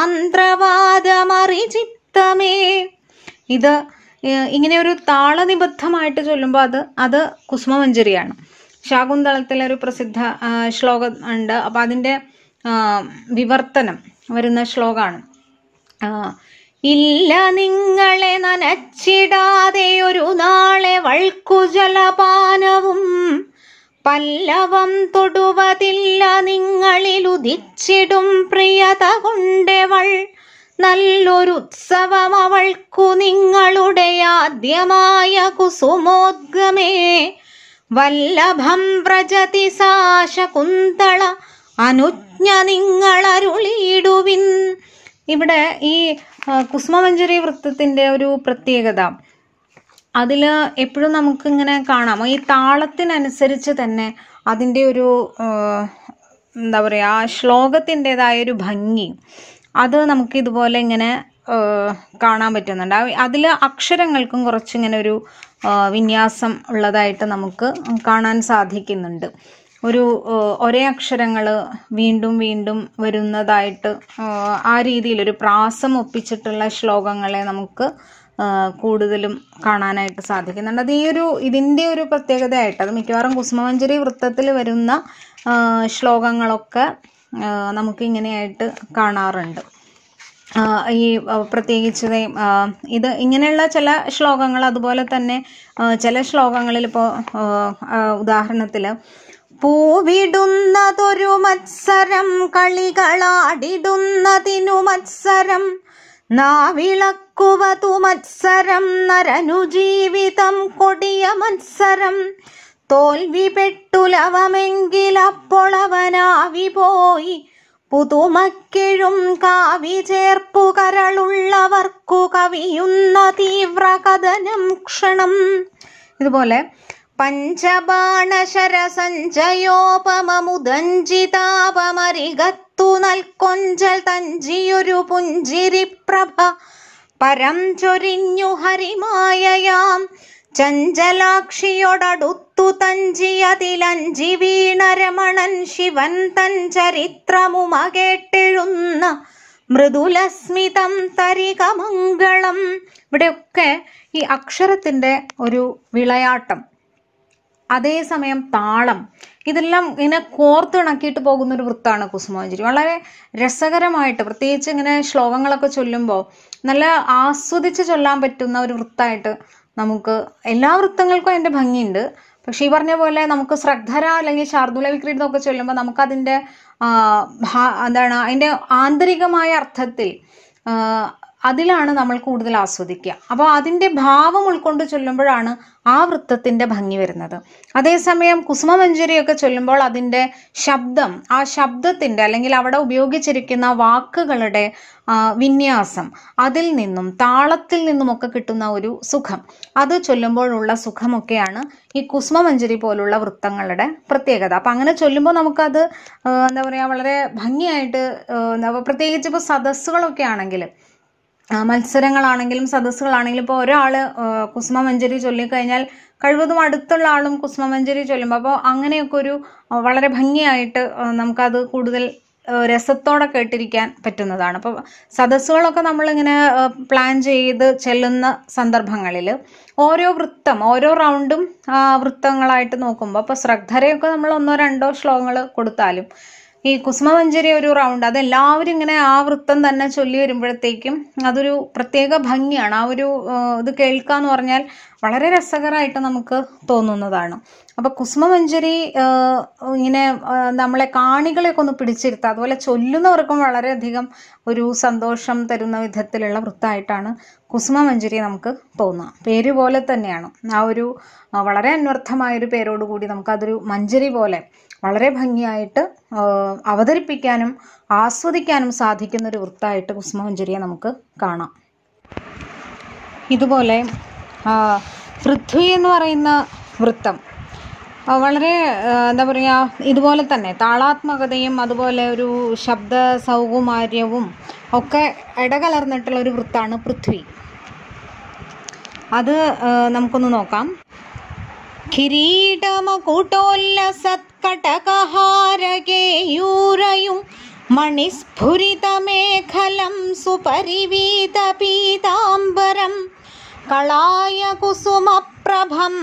സുമന്ത്രവാദമറിചിത്തമേ ഇത് ഏഹ്, ഇങ്ങനെ ഒരു താളനിബദ്ധമായിട്ട് ചൊല്ലുമ്പോൾ അത് അത് കുസുമമഞ്ജരിയാണ് ശാകുന്തളത്തിലെ ഒരു പ്രസിദ്ധ ആ, ശ്ലോകം ഉണ്ട് അപ്പം അതിൻ്റെ ആ, വിവർത്തനം വരുന്ന ശ്ലോകമാണ് ആ, ഇല്ല നിങ്ങളെ നനച്ചിടാതെ ഒരു നാളെ വൾക്കുജലപാനവും പല്ലവം തൊടുവതില്ല നിങ്ങളിൽ ഉദിച്ചിടും പ്രിയത കൊണ്ടവൾ നല്ലൊരുത്സവം അവൾക്കു നിങ്ങളുടെ ആദ്യമായ കുസുമോദ്ഗമേ വല്ലഭം വ്രജതി സാ ശകുന്തള അനുജ്ഞ നിങ്ങളരുളിയിടുവിൻ ഇവിടെ ഈ ആ, കുസുമമഞ്ജരി വൃത്തത്തിൻ്റെ ഒരു പ്രത്യേകത അതിൽ എപ്പോഴും നമുക്കിങ്ങനെ കാണാം ഈ താളത്തിനനുസരിച്ച് തന്നെ അതിൻ്റെ ഒരു ആ, എന്താ പറയുക ആ ശ്ലോകത്തിൻ്റെതായ ഒരു ഭംഗി അത് നമുക്ക് ഇതുപോലെ ഇങ്ങനെ ആ, കാണാൻ പറ്റുന്നുണ്ട് അതിൽ അക്ഷരങ്ങൾക്കും കുറച്ചിങ്ങനെ ഒരു ആ, വിന്യാസം ഉള്ളതായിട്ട് നമുക്ക് കാണാൻ സാധിക്കുന്നുണ്ട് ഒരു ആ, ഒരേ അക്ഷരങ്ങൾ വീണ്ടും വീണ്ടും വരുന്നതായിട്ട് ആ, ആ രീതിയിൽ ഒരു പ്രാസം ഒപ്പിച്ചിട്ടുള്ള ശ്ലോകങ്ങളെ നമുക്ക് ആ, കൂടുതലും കാണാനായിട്ട് സാധിക്കുന്നുണ്ട് അത് ഈ ഒരു ഇതിൻ്റെ ഒരു പ്രത്യേകതയായിട്ട് അത് മിക്കവാറും കുസുമമഞ്ജരി വൃത്തത്തിൽ വരുന്ന ആ, ശ്ലോകങ്ങളൊക്കെ ആ, നമുക്ക് ഇങ്ങനെയായിട്ട് കാണാറുണ്ട് ആ, ഈ ആ, പ്രത്യേകിച്ച് ദേ, ആ, ഇത് ഇങ്ങനെയുള്ള ചില ശ്ലോകങ്ങൾ അതുപോലെ തന്നെ ആ, ചില ശ്ലോകങ്ങളിൽ ഇപ്പോൾ ഉദാഹരണത്തിൽ പൂവിടുന്നതൊരു മത്സരം കളികളാടിടുന്നതിനു മത്സരം നാവിളക്കുവതു മത്സരം നരനു ജീവിതം കൊടിയ മത്സരം തോൽവി പെട്ടുലവമെങ്കിലപ്പൊളവനാവി പോയി പുതുമക്കിഴും കാവി ചേർപ്പു കരളുള്ളവർക്കു കവിയുന്ന തീവ്ര കഥനം ക്ഷണം ഇതുപോലെ പഞ്ചബാണശര സഞ്ചയോപമമുദഞ്ചിതാപമരികത്തു നൽക്കൊഞ്ചൽ തഞ്ചിയൊരു പുഞ്ചിരിപ്രഭ പരം ചൊരിഞ്ഞു ഹരിമായയാം ചഞ്ചലാക്ഷിയോടടുത്തു തഞ്ചിയതിലഞ്ചി വീണരമണൻ ശിവൻ തൻ ചരിത്രമുമ കേട്ടെഴുന്ന മൃദുലസ്മിതം തരികമംഗളം ഇവിടെയൊക്കെ ഈ അക്ഷരത്തിൻ്റെ ഒരു വിളയാട്ടം അതേസമയം താളം ഇതെല്ലാം ഇങ്ങനെ കോർത്തിണക്കിയിട്ട് പോകുന്ന ഒരു വൃത്തമാണ് കുസുമാഞ്ജലി വളരെ രസകരമായിട്ട് പ്രത്യേകിച്ച് ഇങ്ങനെ ശ്ലോകങ്ങളൊക്കെ ചൊല്ലുമ്പോൾ നല്ല ആസ്വദിച്ച് ചൊല്ലാൻ പറ്റുന്ന ഒരു വൃത്തമായിട്ട് നമുക്ക് എല്ലാ വൃത്തങ്ങൾക്കും അതിൻ്റെ ഭംഗിയുണ്ട് പക്ഷേ ഈ പറഞ്ഞ പോലെ നമുക്ക് ശ്രദ്ധര അല്ലെങ്കിൽ ശാർദൂല വിക്രീഡിതമൊക്കെ ചൊല്ലുമ്പോൾ നമുക്കതിൻ്റെ ആ, ഭാ- എന്താണ് അതിൻ്റെ ആന്തരികമായ അർത്ഥത്തിൽ ആ, അതിലാണ് നമ്മൾ കൂടുതൽ ആസ്വദിക്കുക അപ്പോൾ അതിൻ്റെ ഭാവം ഉൾക്കൊണ്ട് ചൊല്ലുമ്പോഴാണ് ആ വൃത്തത്തിൻ്റെ ഭംഗി വരുന്നത് അതേസമയം കുസുമമഞ്ജരിയൊക്കെ ചൊല്ലുമ്പോൾ അതിൻ്റെ ശബ്ദം ആ ശബ്ദത്തിൻ്റെ അല്ലെങ്കിൽ അവിടെ ഉപയോഗിച്ചിരിക്കുന്ന വാക്കുകളുടെ ആ, വിന്യാസം അതിൽ നിന്നും താളത്തിൽ നിന്നുമൊക്കെ കിട്ടുന്ന ഒരു സുഖം അത് ചൊല്ലുമ്പോഴുള്ള സുഖമൊക്കെയാണ് ഈ കുസുമമഞ്ജരി പോലുള്ള വൃത്തങ്ങളുടെ പ്രത്യേകത അപ്പം അങ്ങനെ ചൊല്ലുമ്പോൾ നമുക്കത് ആ, എന്താ പറയുക വളരെ ഭംഗിയായിട്ട് ആ, എന്താ പ്രത്യേകിച്ച് ഇപ്പോൾ സദസ്സുകളൊക്കെ ആണെങ്കിൽ ആ, മത്സരങ്ങളാണെങ്കിലും സദസ്സുകളാണെങ്കിലും ഇപ്പോൾ ഒരാൾ കുസുമമഞ്ജരി ചൊല്ലിക്കഴിഞ്ഞാൽ കഴിവതും അടുത്തുള്ള ആളും കുസുമമഞ്ജരി ചൊല്ലുമ്പോൾ അപ്പോൾ അങ്ങനെയൊക്കെ ഒരു ആ, വളരെ ഭംഗിയായിട്ട് ആ, നമുക്കത് കൂടുതൽ ആ, രസത്തോടെ കേട്ടിരിക്കാൻ പറ്റുന്നതാണ് അപ്പോൾ സദസ്സുകളൊക്കെ നമ്മളിങ്ങനെ ആ, പ്ലാൻ ചെയ്ത് ചെല്ലുന്ന സന്ദർഭങ്ങളിൽ ഓരോ വൃത്തം ഓരോ റൗണ്ടും ആ, വൃത്തങ്ങളായിട്ട് നോക്കുമ്പോൾ അപ്പോൾ ശ്രദ്ധരയൊക്കെ നമ്മൾ ഒന്നോ രണ്ടോ ശ്ലോകങ്ങൾ കൊടുത്താലും ഈ കുസുമമഞ്ജരി ഒരു റൗണ്ട് അത് എല്ലാവരും ഇങ്ങനെ ആ വൃത്തം തന്നെ ചൊല്ലി വരുമ്പോഴത്തേക്കും അതൊരു പ്രത്യേക ഭംഗിയാണ് ആ ഒരു ആ, ഇത് കേൾക്കാന്ന് പറഞ്ഞാൽ വളരെ രസകരമായിട്ട് നമുക്ക് തോന്നുന്നതാണ് അപ്പോൾ കുസുമമഞ്ജരി ആ, ഇങ്ങനെ ആ, നമ്മളെ കാണികളെയൊക്കെ ഒന്ന് പിടിച്ചിരുത്തുക അതുപോലെ ചൊല്ലുന്നവർക്കും വളരെയധികം ഒരു സന്തോഷം തരുന്ന വിധത്തിലുള്ള വൃത്തമായിട്ടാണ് കുസുമമഞ്ജരി നമുക്ക് തോന്നുക പേര് പോലെ തന്നെയാണ് ആ ഒരു ആ, വളരെ അന്വർത്ഥമായ ഒരു പേരോടുകൂടി നമുക്കതൊരു മഞ്ജരി പോലെ വളരെ ഭംഗിയായിട്ട് ആ, അവതരിപ്പിക്കാനും ആസ്വദിക്കാനും സാധിക്കുന്ന ഒരു വൃത്തമായിട്ട് കുസുമമഞ്ജരിയെ നമുക്ക് കാണാം ഇതുപോലെ ആ, പൃഥ്വി എന്ന് പറയുന്ന വൃത്തം ആ, വളരെ ആ, എന്താ പറയുക ഇതുപോലെ തന്നെ താളാത്മകതയും അതുപോലെ ഒരു ശബ്ദ സൗകുമാര്യവും ഒക്കെ ഇടകലർന്നിട്ടുള്ള ഒരു വൃത്താണ് പൃഥ്വി അത് ആ, നമുക്കൊന്ന് നോക്കാം കിരീടമകുട്ടോല്ലസത്കടകഹാരകേയൂരയും മണിസ്ഫുരിതമേഖലം സുപരിവീതപീതാംബരം കളായ കുസുമപ്രഭം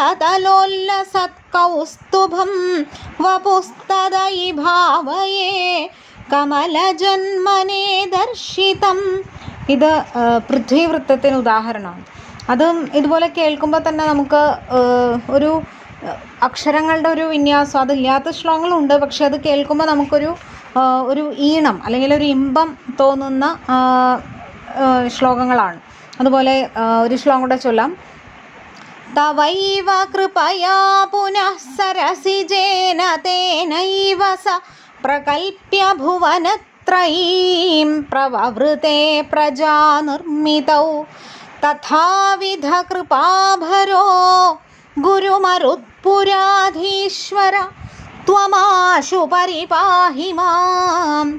ഗളതലോല്ലസത്കൗസ്തുഭം വപുസ്തദൈ ഭാവയേ കമലജന്മനേ ദർശിതം ഇത് ആ, പൃഥ്വിവൃത്തത്തിന് ഉദാഹരണമാണ് അതും ഇതുപോലെ കേൾക്കുമ്പോൾ തന്നെ നമുക്ക് ആ, ഒരു ആ, അക്ഷരങ്ങളുടെ ഒരു വിന്യാസം അതില്ലാത്ത ശ്ലോകങ്ങളുണ്ട് പക്ഷെ അത് കേൾക്കുമ്പോൾ നമുക്കൊരു ആ, ഒരു ഈണം അല്ലെങ്കിൽ ഒരു ഇമ്പം തോന്നുന്ന ആ, ആ, ശ്ലോകങ്ങളാണ് അതുപോലെ ആ, ഒരു ശ്ലോകം കൂടെ ചൊല്ലാം തവൈവ കൃപയാ പുനഃ സരസിജേന തേനൈവ സ പ്രകൽപ്യ ഭുവനത്രയീം പ്രവവൃത്തെ പ്രജാനിർമ്മിതൗ തഥാവിധ കൃപാഭരോ ഗുരുമരുത്പുരാധീശ്വര ത്വമാശു പരിപാഹി മാം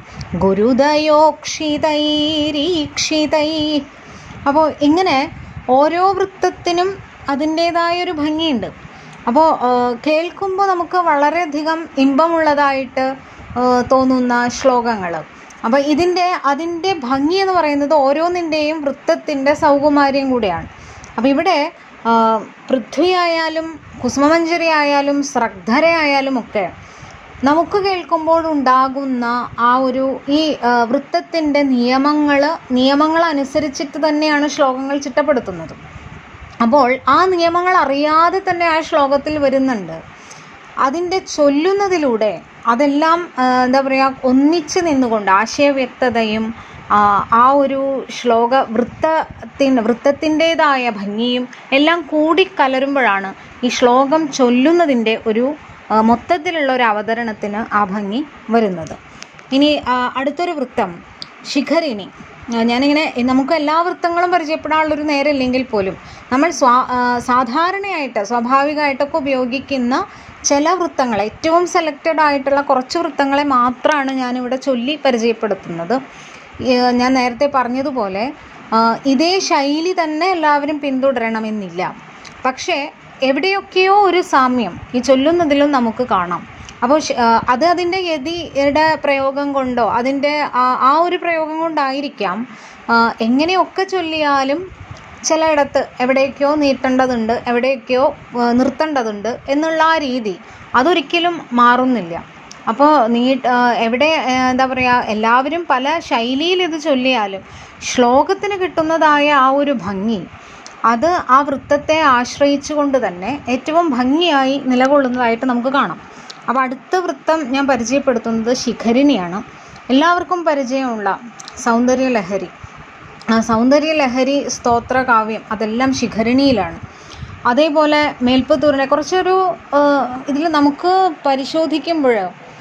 ഗുരുദയോക്ഷിതൈരീക്ഷിതൈ അപ്പോൾ ഇങ്ങനെ ഓരോ വൃത്തത്തിനും അതിൻ്റേതായൊരു ഭംഗിയുണ്ട് അപ്പോൾ കേൾക്കുമ്പോൾ നമുക്ക് വളരെയധികം ഇമ്പമുള്ളതായിട്ട് ആ, തോന്നുന്ന ശ്ലോകങ്ങൾ അപ്പോൾ ഇതിൻ്റെ അതിൻ്റെ ഭംഗി എന്ന് പറയുന്നത് ഓരോന്നിൻ്റെയും വൃത്തത്തിൻ്റെ സൗകുമാര്യം കൂടിയാണ് അപ്പോൾ ഇവിടെ ആ, പൃഥ്വിയായാലും കുസുമമഞ്ജരി ആയാലും ശ്രദ്ധരയായാലും ഒക്കെ നമുക്ക് കേൾക്കുമ്പോൾ ഉണ്ടാകുന്ന ആ ഒരു ഈ ആ, വൃത്തത്തിൻ്റെ നിയമങ്ങൾ നിയമങ്ങൾ അനുസരിച്ചിട്ട് തന്നെയാണ് ശ്ലോകങ്ങൾ ചിട്ടപ്പെടുത്തുന്നത് അപ്പോൾ ആ നിയമങ്ങൾ അറിയാതെ തന്നെ ആ ശ്ലോകത്തിൽ വരുന്നുണ്ട് അതിൻ്റെ ചൊല്ലുന്നതിലൂടെ അതെല്ലാം ആ, എന്താ പറയുക ഒന്നിച്ച് നിന്നുകൊണ്ട് ആശയവ്യക്തതയും ആ, ആ ഒരു ശ്ലോക വൃത്തത്തിന് വൃത്തത്തിൻ്റെതായ ഭംഗിയും എല്ലാം കൂടിക്കലരുമ്പോഴാണ് ഈ ശ്ലോകം ചൊല്ലുന്നതിൻ്റെ ഒരു ആ, മൊത്തത്തിലുള്ള ഒരു അവതരണത്തിന് ആ ഭംഗി വരുന്നത് ഇനി ആ, അടുത്തൊരു വൃത്തം ശിഖരിണി ആ, ഞാനിങ്ങനെ നമുക്ക് എല്ലാ വൃത്തങ്ങളും പരിചയപ്പെടാനുള്ളൊരു നേരമില്ലെങ്കിൽ പോലും നമ്മൾ സ്വാ ആ, സാധാരണയായിട്ട് സ്വാഭാവികമായിട്ടൊക്കെ ഉപയോഗിക്കുന്ന ചില വൃത്തങ്ങൾ ഏറ്റവും സെലക്റ്റഡ് ആയിട്ടുള്ള കുറച്ച് വൃത്തങ്ങളെ മാത്രമാണ് ഞാനിവിടെ ചൊല്ലി പരിചയപ്പെടുത്തുന്നത് ഈ, ഞാൻ നേരത്തെ പറഞ്ഞതുപോലെ ആ, ഇതേ ശൈലി തന്നെ എല്ലാവരും പിന്തുടരണമെന്നില്ല പക്ഷേ എവിടെയൊക്കെയോ ഒരു സാമ്യം ഈ ചൊല്ലുന്നതിലും നമുക്ക് കാണാം അപ്പോൾ ശ- ആ, അത് അതിൻ്റെ യതിയുടെ പ്രയോഗം കൊണ്ടോ അതിൻ്റെ ആ- ആ ഒരു പ്രയോഗം കൊണ്ടായിരിക്കാം ആ, എങ്ങനെയൊക്കെ ചൊല്ലിയാലും ചിലയിടത്ത് എവിടെയൊക്കെയോ നീട്ടേണ്ടതുണ്ട് എവിടെയൊക്കെയോ ആ, നിർത്തേണ്ടതുണ്ട് എന്നുള്ള ആ രീതി അതൊരിക്കലും മാറുന്നില്ല അപ്പോൾ നീ ആ, എവിടെ ആ, എന്താ പറയുക എല്ലാവരും പല ശൈലിയിൽ ഇത് ചൊല്ലിയാലും ശ്ലോകത്തിന് കിട്ടുന്നതായ ആ ഒരു ഭംഗി അത് ആ വൃത്തത്തെ ആശ്രയിച്ചുകൊണ്ട് തന്നെ ഏറ്റവും ഭംഗിയായി നിലകൊള്ളുന്നതായിട്ട് നമുക്ക് കാണാം അപ്പോൾ അടുത്ത വൃത്തം ഞാൻ പരിചയപ്പെടുത്തുന്നത് ശിഖരിണിയാണ് എല്ലാവർക്കും പരിചയമുള്ള സൗന്ദര്യലഹരി ആ സൗന്ദര്യലഹരി സ്തോത്ര കാവ്യം അതെല്ലാം ശിഖരിണിയിലാണ് അതേപോലെ മേൽപ്പത്തൂരിനെ കുറച്ചൊരു ഇതിൽ നമുക്ക് പരിശോധിക്കുമ്പോൾ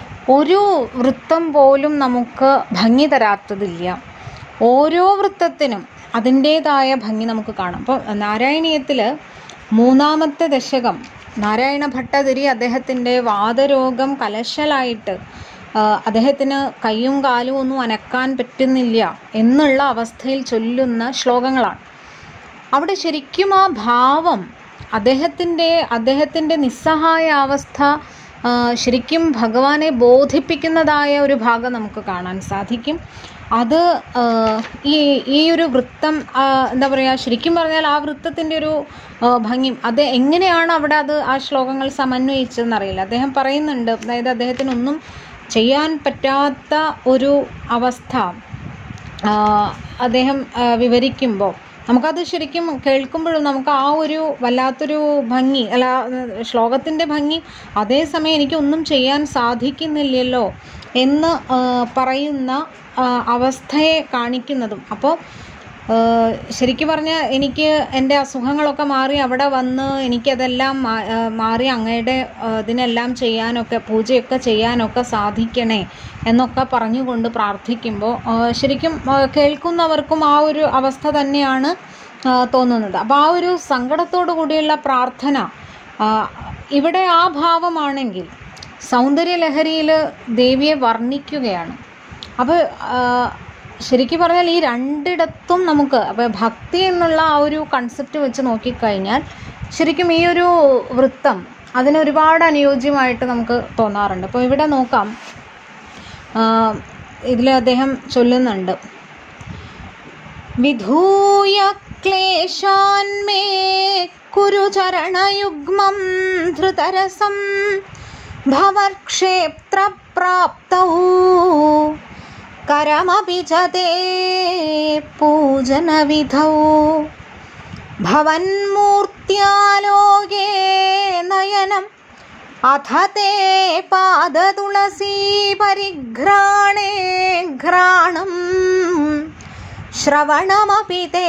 ഒരു വൃത്തം പോലും നമുക്ക് ഭംഗി തരാത്തതില്ല ഓരോ വൃത്തത്തിനും അതിൻ്റേതായ ഭംഗി നമുക്ക് കാണാം അപ്പോൾ നാരായണീയത്തിൽ മൂന്നാമത്തെ ദശകം നാരായണ ഭട്ടതിരി അദ്ദേഹത്തിൻ്റെ വാദരോഗം കലശലായിട്ട് ആ, അദ്ദേഹത്തിന് കൈയും കാലും ഒന്നും അനക്കാൻ പറ്റുന്നില്ല എന്നുള്ള അവസ്ഥയിൽ ചൊല്ലുന്ന ശ്ലോകങ്ങളാണ് അവിടെ ശരിക്കും ആ ഭാവം അദ്ദേഹത്തിൻ്റെ അദ്ദേഹത്തിൻ്റെ നിസ്സഹായ അവസ്ഥ ആ, ശരിക്കും ഭഗവാനെ ബോധിപ്പിക്കുന്നതായ ഒരു ഭാഗം നമുക്ക് കാണാൻ സാധിക്കും അത് ആ, ഈ ഈ ഒരു വൃത്തം ആ, എന്താ പറയുക ശരിക്കും പറഞ്ഞാൽ ആ വൃത്തത്തിൻ്റെ ഒരു ആ, ഭംഗി അത് എങ്ങനെയാണ് അവിടെ അത് ആ ശ്ലോകങ്ങൾ സമന്വയിച്ചതെന്നറിയില്ല അദ്ദേഹം പറയുന്നുണ്ട് അതായത് അദ്ദേഹത്തിനൊന്നും ചെയ്യാൻ പറ്റാത്ത ഒരു അവസ്ഥ ആ, അദ്ദേഹം വിവരിക്കുമ്പോൾ നമുക്കത് ശരിക്കും കേൾക്കുമ്പോഴും നമുക്ക് ആ ഒരു വല്ലാത്തൊരു ഭംഗി അല്ല ശ്ലോകത്തിൻ്റെ ഭംഗി അതേസമയം എനിക്കൊന്നും ചെയ്യാൻ സാധിക്കുന്നില്ലല്ലോ എന്ന് ആ, പറയുന്ന ആ, അവസ്ഥയെ കാണിക്കുന്നതും അപ്പോൾ ശരിക്കും പറഞ്ഞാൽ എനിക്ക് എൻ്റെ അസുഖങ്ങളൊക്കെ മാറി അവിടെ വന്ന് എനിക്കതെല്ലാം മാ- ആ, മാറി അങ്ങയുടെ ആ, ഇതിനെല്ലാം ചെയ്യാനൊക്കെ പൂജയൊക്കെ ചെയ്യാനൊക്കെ സാധിക്കണേ എന്നൊക്കെ പറഞ്ഞുകൊണ്ട് പ്രാർത്ഥിക്കുമ്പോൾ ആ, ശരിക്കും ആ, കേൾക്കുന്നവർക്കും ആ ഒരു അവസ്ഥ തന്നെയാണ് ആ, തോന്നുന്നത് അപ്പോൾ ആ ഒരു സങ്കടത്തോടു കൂടിയുള്ള പ്രാർത്ഥന ആ, ഇവിടെ ആ ഭാവമാണെങ്കിൽ സൗന്ദര്യലഹരിയിൽ ദേവിയെ വർണ്ണിക്കുകയാണ് അപ്പോൾ ശരിക്കും പറഞ്ഞാൽ ഈ രണ്ടിടത്തും നമുക്ക് അപ്പോൾ ഭക്തി എന്നുള്ള ആ ഒരു കൺസെപ്റ്റ് വെച്ച് നോക്കിക്കഴിഞ്ഞാൽ ശരിക്കും ഈ ഒരു വൃത്തം അതിന് ഒരുപാട് അനുയോജ്യമായിട്ട് നമുക്ക് തോന്നാറുണ്ട് അപ്പോൾ ഇവിടെ നോക്കാം ഇതിൽ അദ്ദേഹം ചൊല്ലുന്നുണ്ട് വിധൂയ ക്ലേശാൻ മേ കുരു ചരണയുഗ്മം ധൃതരസം ഭവർക്ഷേത്രപ്രാപ്തൗ करमपि च ते पूजनविधौ भवन्मूर्त्यालोके नयनम् अथ ते पादतुलसी परिघ्राणे घ्राणम् ശ്രവണമപി തേ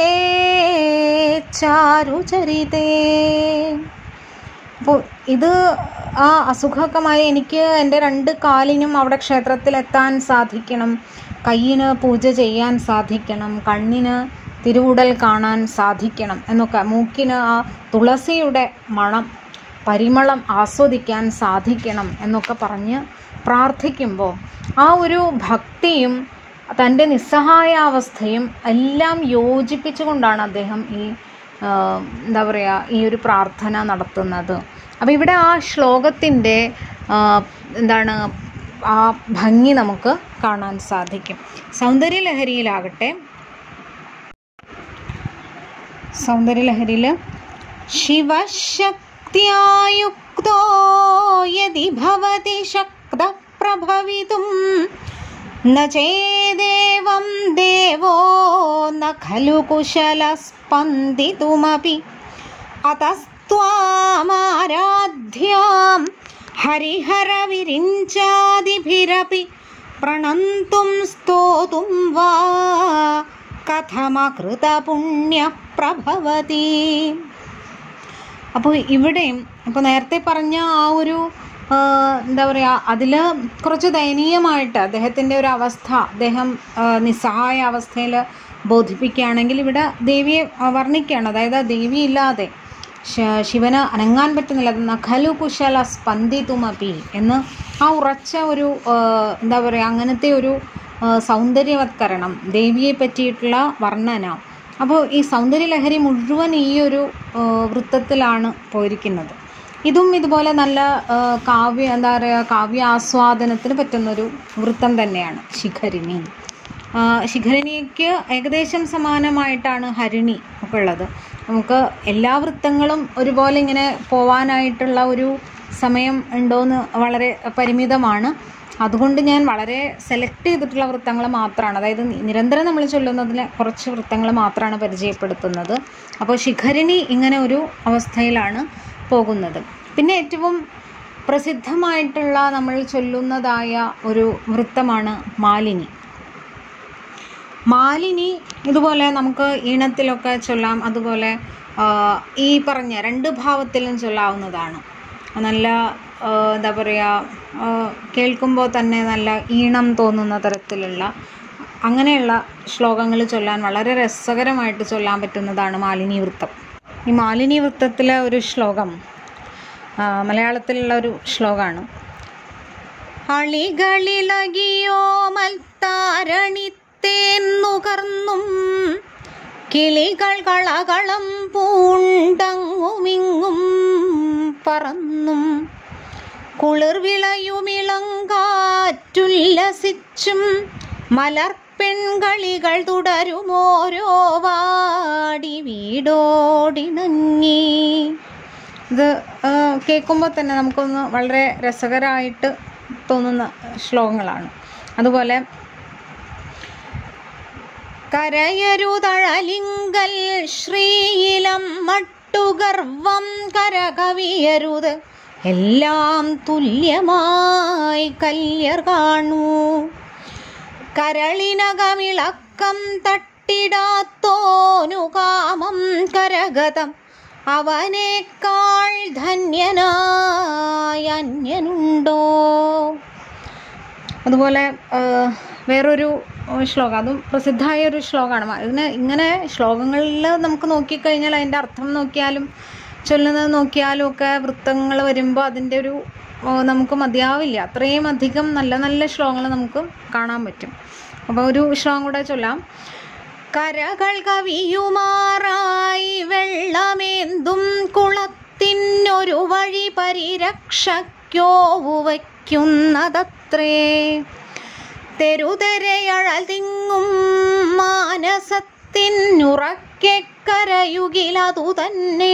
ചാരുചരിതേ അപ്പോൾ ഇത് ആ അസുഖകമായി എനിക്ക് എൻ്റെ രണ്ട് കാലിനും അവിടെ ക്ഷേത്രത്തിലെത്താൻ സാധിക്കണം കയ്യിന് പൂജ ചെയ്യാൻ സാധിക്കണം കണ്ണിന് തിരുവുടൽ കാണാൻ സാധിക്കണം എന്നൊക്കെ മൂക്കിന് ആ തുളസിയുടെ മണം പരിമളം ആസ്വദിക്കാൻ സാധിക്കണം എന്നൊക്കെ പറഞ്ഞ് പ്രാർത്ഥിക്കുമ്പോൾ ആ ഒരു ഭക്തിയും തൻ്റെ നിസ്സഹായാവസ്ഥയും എല്ലാം യോജിപ്പിച്ചുകൊണ്ടാണ് അദ്ദേഹം ഈ ആ, എന്താ പറയുക ഈ ഒരു പ്രാർത്ഥന നടത്തുന്നത് അപ്പോൾ ഇവിടെ ആ ശ്ലോകത്തിൻ്റെ ആ, എന്താണ് ആ ഭംഗി നമുക്ക് കാണാൻ സാധിക്കും സൗന്ദര്യലഹരിയിലാകട്ടെ സൗന്ദര്യലഹരിയിൽ ശിവശക്തിയായുക്തോ യതി ഭവതി ശക്തപ്രഭവിതും न चेदेवं देवो न खलु कुशलस्पन्दितुमपि अतस्त्वामाराध्यां हरिहरविरिञ्चादिभिरपि प्रणन्तुं स्तोतुं वा कथमकृतपुण्यप्रभवति അപ്പോൾ ഇവിടെയും ഇപ്പോൾ നേരത്തെ പറഞ്ഞ ആ ഒരു ആ, എന്താ പറയുക അതിൽ കുറച്ച് ദയനീയമായിട്ട് അദ്ദേഹത്തിൻ്റെ ഒരു അവസ്ഥ അദ്ദേഹം ആ, നിസ്സഹായ അവസ്ഥയിൽ ബോധിപ്പിക്കുകയാണെങ്കിൽ ഇവിടെ ദേവിയെ ആ, വർണ്ണിക്കുകയാണ് അതായത് ആ ദേവി ഇല്ലാതെ ശ- ശിവന് അനങ്ങാൻ പറ്റുന്നില്ല നഖലു കുശല സ്പന്ദിതുമപി എന്ന് ആ ഉറച്ച ഒരു ആ, എന്താ പറയുക അങ്ങനത്തെ ഒരു ആ, സൗന്ദര്യവത്കരണം ദേവിയെ പറ്റിയിട്ടുള്ള വർണ്ണന അപ്പോൾ ഈ സൗന്ദര്യലഹരി മുഴുവൻ ഈ ഒരു ആ, വൃത്തത്തിലാണ് പോയിരിക്കുന്നത് ഇതും ഇതുപോലെ നല്ല ആ, കാവ്യ എന്താ പറയുക കാവ്യ ആസ്വാദനത്തിന് പറ്റുന്നൊരു വൃത്തം തന്നെയാണ് ശിഖരിണി ആ, ശിഖരിണിക്ക് ഏകദേശം സമാനമായിട്ടാണ് ഹരിണി ഒക്കെ ഉള്ളത് നമുക്ക് എല്ലാ വൃത്തങ്ങളും ഒരുപോലെ ഇങ്ങനെ പോവാനായിട്ടുള്ള ഒരു സമയം ഉണ്ടോയെന്ന് വളരെ പരിമിതമാണ് അതുകൊണ്ട് ഞാൻ വളരെ സെലക്ട് ചെയ്തിട്ടുള്ള വൃത്തങ്ങൾ മാത്രമാണ് അതായത് നി- നിരന്തരം നമ്മൾ ചൊല്ലുന്നതിന് കുറച്ച് വൃത്തങ്ങൾ മാത്രമാണ് പരിചയപ്പെടുത്തുന്നത് അപ്പോൾ ശിഖരിണി ഇങ്ങനെ ഒരു അവസ്ഥയിലാണ് പോകുന്നത് പിന്നെ ഏറ്റവും പ്രസിദ്ധമായിട്ടുള്ള നമ്മൾ ചൊല്ലുന്നതായ ഒരു വൃത്തമാണ് മാലിനി മാലിനി ഇതുപോലെ നമുക്ക് ഈണത്തിലൊക്കെ ചൊല്ലാം അതുപോലെ ആ, ഈ പറഞ്ഞ രണ്ട് ഭാവത്തിലും ചൊല്ലാവുന്നതാണ് നല്ല ആ, എന്താ പറയുക കേൾക്കുമ്പോൾ തന്നെ നല്ല ഈണം തോന്നുന്ന തരത്തിലുള്ള അങ്ങനെയുള്ള ശ്ലോകങ്ങൾ ചൊല്ലാൻ വളരെ രസകരമായിട്ട് ചൊല്ലാൻ പറ്റുന്നതാണ് മാലിനി വൃത്തം ഈ മാലിനി വൃത്തത്തിലെ ഒരു ശ്ലോകം ആ, മലയാളത്തിലുള്ള ഒരു ശ്ലോകമാണ് അളികളിളകിയോ മൽത്താരണിത്തേൻ നുകർന്നും കിളികൾ കളകളം പൂണ്ടങ്ങുമിങ്ങും പറന്നും കുളിർവിളയുമിളങ്കാറ്റുല്ലസിച്ചും മലർപ്പെൺകളികൾ തുടരുമോരോ വാടി വീടോടിണങ്ങി ഇത് കേൾക്കുമ്പോൾ തന്നെ നമുക്കൊന്ന് വളരെ രസകരമായിട്ട് തോന്നുന്ന ശ്ലോകങ്ങളാണ് അതുപോലെ കരയരുതഴലിങ്കൽ ശ്രീയിലം മട്ടുഗർവം കരകവിയരുത് എല്ലാം തുല്യമായി കല്യർ കാണൂ കരളിനകമിളക്കം തട്ടിടാത്തോനു കാമം കരഗതം അവനേക്കാൾ ധന്യനായ അന്യനുണ്ടോ അതുപോലെ ആ, വേറൊരു ശ്ലോകം അതും പ്രസിദ്ധമായ ഒരു ശ്ലോകമാണ് അതിന് ഇങ്ങനെ ശ്ലോകങ്ങളിൽ നമുക്ക് നോക്കിക്കഴിഞ്ഞാൽ അതിൻ്റെ അർത്ഥം നോക്കിയാലും ചൊല്ലുന്നത് നോക്കിയാലും ഒക്കെ വൃത്തങ്ങൾ വരുമ്പോൾ അതിൻ്റെ ഒരു ആ, നമുക്ക് മതിയാവില്ല അത്രയും അധികം നല്ല നല്ല ശ്ലോകങ്ങൾ നമുക്ക് കാണാൻ പറ്റും അപ്പോൾ ഒരു ശ്ലോകം കൂടെ ചൊല്ലാം കരകൾ കവിയുമാറായി വെള്ളമേന്തും കുളത്തിനൊരു വഴി പരിരക്ഷയ്ക്കോവു വയ്ക്കുന്നതത്രേ തെരുതെരയഴൽ തിങ്ങും മാനസത്തിനുറക്കെ കരയുകിലതു തന്നെ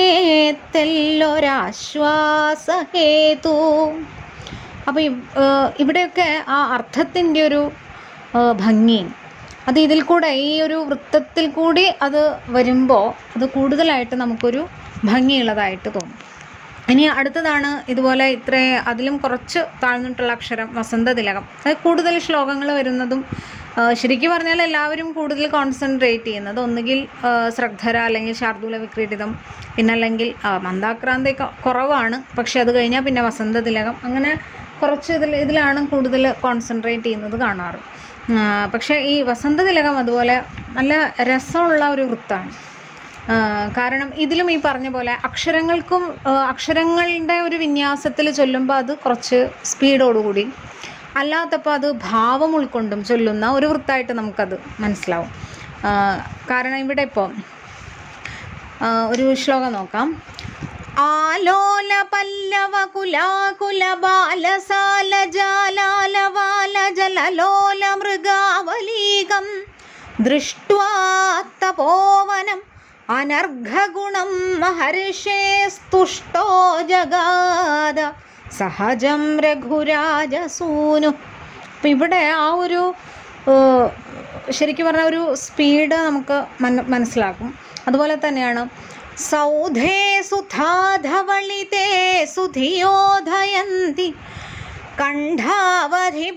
തെല്ലൊരാശ്വാസഹേതു അപ്പോൾ ഇവിടെയൊക്കെ ആ അർത്ഥത്തിൻ്റെ ഒരു ആ, ഭംഗി അത് ഇതിൽ കൂടെ ഈ ഒരു വൃത്തത്തിൽ കൂടി അത് വരുമ്പോൾ അത് കൂടുതലായിട്ട് നമുക്കൊരു ഭംഗിയുള്ളതായിട്ട് തോന്നും ഇനി അടുത്തതാണ് ഇതുപോലെ ഇത്ര അതിലും കുറച്ച് താഴ്ന്നിട്ടുള്ള അക്ഷരം വസന്ത തിലകം അത് കൂടുതൽ ശ്ലോകങ്ങൾ വരുന്നതും ആ, ശരിക്കും പറഞ്ഞാൽ എല്ലാവരും കൂടുതൽ കോൺസെൻട്രേറ്റ് ചെയ്യുന്നത് ഒന്നുകിൽ ആ, ശ്രദ്ധര അല്ലെങ്കിൽ ശാർദൂല വിക്രീഡിതം പിന്നെ അല്ലെങ്കിൽ ആ, മന്ദാക്രാന്തി ക- കുറവാണ് പക്ഷെ അത് കഴിഞ്ഞാൽ പിന്നെ വസന്ത തിലകം അങ്ങനെ കുറച്ച് ഇതിൽ ഇതിലാണ് കൂടുതൽ കോൺസെൻട്രേറ്റ് ചെയ്യുന്നത് കാണാറ് ആ, പക്ഷേ ഈ വസന്ത തിലകം അതുപോലെ നല്ല രസമുള്ള ഒരു വൃത്തമാണ് ആ, കാരണം ഇതിലും ഈ പറഞ്ഞ പോലെ അക്ഷരങ്ങൾക്കും ആ, അക്ഷരങ്ങളുടെ ഒരു വിന്യാസത്തിൽ ചൊല്ലുമ്പോൾ അത് കുറച്ച് സ്പീഡോടുകൂടി അല്ലാത്തപ്പോൾ അത് ഭാവം ഉൾക്കൊണ്ടും ചൊല്ലുന്ന ഒരു വൃത്തായിട്ട് നമുക്കത് മനസ്സിലാവും ആ, കാരണം ഇവിടെ ഇപ്പോൾ ആ, ഒരു ശ്ലോകം നോക്കാം ആലോല പല്ലവ കുലാകുല ബാലസാല ജാലാല വാല ജലലോല മൃഗാവലീകം ദൃഷ്ട്വാ തപോവനം അനർഘഗുണം മഹർഷേ സ്തുഷ്ടോ ജഗാദ സഹജം രഘുരാജസൂനു അപ്പം ഇവിടെ ആ ഒരു ഏഹ്, ശരിക്കും പറഞ്ഞ ഒരു സ്പീഡ് നമുക്ക് മന- മനസ്സിലാക്കും അതുപോലെ തന്നെയാണ് സൗധേ സുധാധവളിതേ സുധിയോധയന്തി കണ്ഠാവധി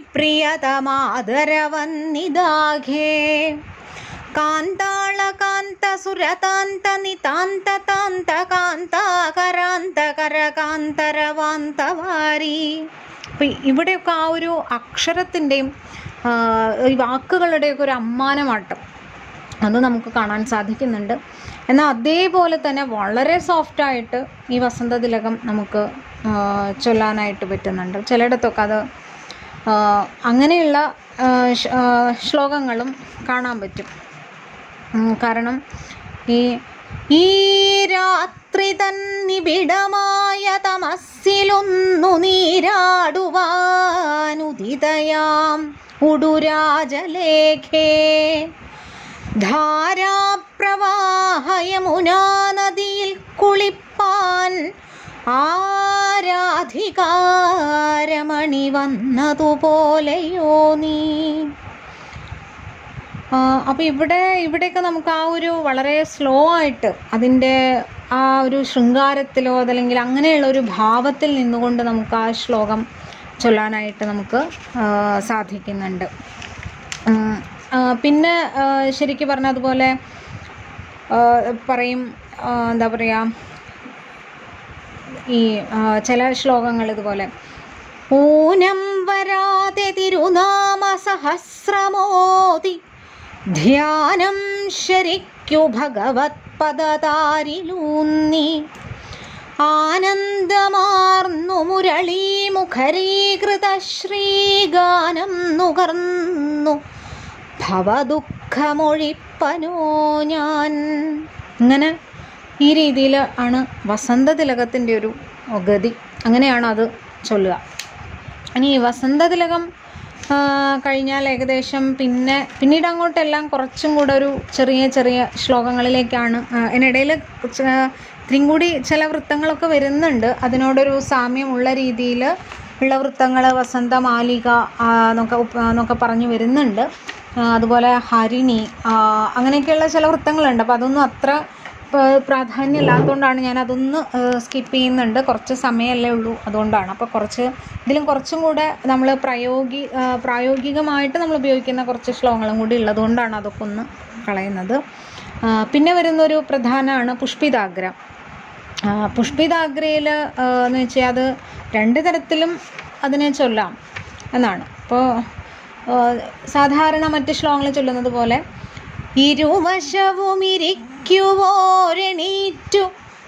പ്രിയതമാദരവന്നിദാഘേ കാന്താളകാന്ത സുരതാന്ത നിതാന്ത താന്ത കാന്താകരാന്ത കരകാന്തരവാന്തവാരി അപ്പം ഇവിടെയൊക്കെ ആ ഒരു അക്ഷരത്തിൻ്റെയും ഈ വാക്കുകളുടെയൊക്കെ ഒരു അമ്മാനമാട്ടം അത് നമുക്ക് കാണാൻ സാധിക്കുന്നുണ്ട് എന്നാൽ അതേപോലെ തന്നെ വളരെ സോഫ്റ്റായിട്ട് ഈ വസന്തതിലകം നമുക്ക് ആ, ചൊല്ലാനായിട്ട് പറ്റുന്നുണ്ട് ചിലയിടത്തൊക്കെ അത് ആ, അങ്ങനെയുള്ള ആ, ശ്- ആ, ശ്ലോകങ്ങളും കാണാൻ പറ്റും ഉം, കാരണം ഈ ഈ രാത്രി തന്നിബിഡമായ തമസ്സിലൊന്നു നീരാടുവാനുദിതയാം ഉടുരാജലേഖേ ധാരാപ്രവാഹയമുനാ നദിയിൽ കുളിപ്പാൻ ആരാധികാരമണി വന്നതുപോലെയോ നീ അപ്പോൾ ഇവിടെ ഇവിടെയൊക്കെ നമുക്ക് ആ ഒരു വളരെ സ്ലോ ആയിട്ട് അതിൻ്റെ ആ ഒരു ശൃംഗാരത്തിലോ അതല്ലെങ്കിൽ അങ്ങനെയുള്ള ഒരു ഭാവത്തിൽ നിന്നുകൊണ്ട് നമുക്ക് ആ ശ്ലോകം ചൊല്ലാനായിട്ട് നമുക്ക് ആ, സാധിക്കുന്നുണ്ട് ഉം, ആ, പിന്നെ ആ, ശരിക്കും പറഞ്ഞതുപോലെ ആ, പറയും ആ, എന്താ പറയുക ഈ ആ, ചില ശ്ലോകങ്ങൾ ഇതുപോലെ ഊനം വരാതെ തിരുനാമ സഹസ്രമോതി ധ്യാനം ശരിക്കു ഭഗവത് പദതാരിലൂന്നി ആനന്ദമാർന്നു മുരളീ മുഖരീകൃത ശ്രീഗാനം നുകർന്നു ഭവദുഃഖമൊഴിപ്പനോ ഞാൻ ഇങ്ങനെ ഈ രീതിയിൽ ആണ് വസന്തതിലകത്തിൻ്റെ ഒരു ഗതി അങ്ങനെയാണ് അത് ചൊല്ലുക ഇനി വസന്തതിലകം ആ, കഴിഞ്ഞാൽ ഏകദേശം പിന്നെ പിന്നീട് അങ്ങോട്ടെല്ലാം കുറച്ചും കൂടെ ഒരു ചെറിയ ചെറിയ ശ്ലോകങ്ങളിലേക്കാണ് ആ, ഇതിനിടയിൽ ച- ഇത്രയും കൂടി ചില വൃത്തങ്ങളൊക്കെ വരുന്നുണ്ട് അതിനോടൊരു സാമ്യമുള്ള രീതിയിൽ ഉള്ള വൃത്തങ്ങൾ വസന്തമാലിക ആ, എന്നൊക്കെ ഉപ്പ- എന്നൊക്കെ പറഞ്ഞു വരുന്നുണ്ട് ആ, അതുപോലെ ഹരിണി ആ, അങ്ങനെയൊക്കെയുള്ള ചില വൃത്തങ്ങളുണ്ട് അപ്പോൾ അതൊന്നും അത്ര പ- പ്രാധാന്യമില്ലാത്തതുകൊണ്ടാണ് ഞാൻ അതൊന്ന് സ്കിപ്പ് ചെയ്യുന്നുണ്ട് കുറച്ച് സമയമല്ലേ ഉള്ളൂ അതുകൊണ്ടാണ് അപ്പോൾ കുറച്ച് ഇതിലും കുറച്ചും കൂടെ നമ്മൾ പ്രയോഗി ആ, പ്രായോഗികമായിട്ട് നമ്മൾ ഉപയോഗിക്കുന്ന കുറച്ച് ശ്ലോകങ്ങളും കൂടി ഉള്ളതുകൊണ്ടാണ് അതൊക്കെ ഒന്ന് കളയുന്നത് ആ, പിന്നെ വരുന്നൊരു പ്രധാനമാണ് പുഷ്പിതാഗ്ര ആ, പുഷ്പിതാഗ്രയിൽ എന്ന് വെച്ചാൽ അത് രണ്ട് തരത്തിലും അതിനെ ചൊല്ലാം എന്നാണ് അപ്പോൾ സാധാരണ മറ്റ് ശ്ലോകങ്ങൾ ചൊല്ലുന്നത് പോലെ ഇരുവശവുമിരിക്കുവോരെണീറ്റു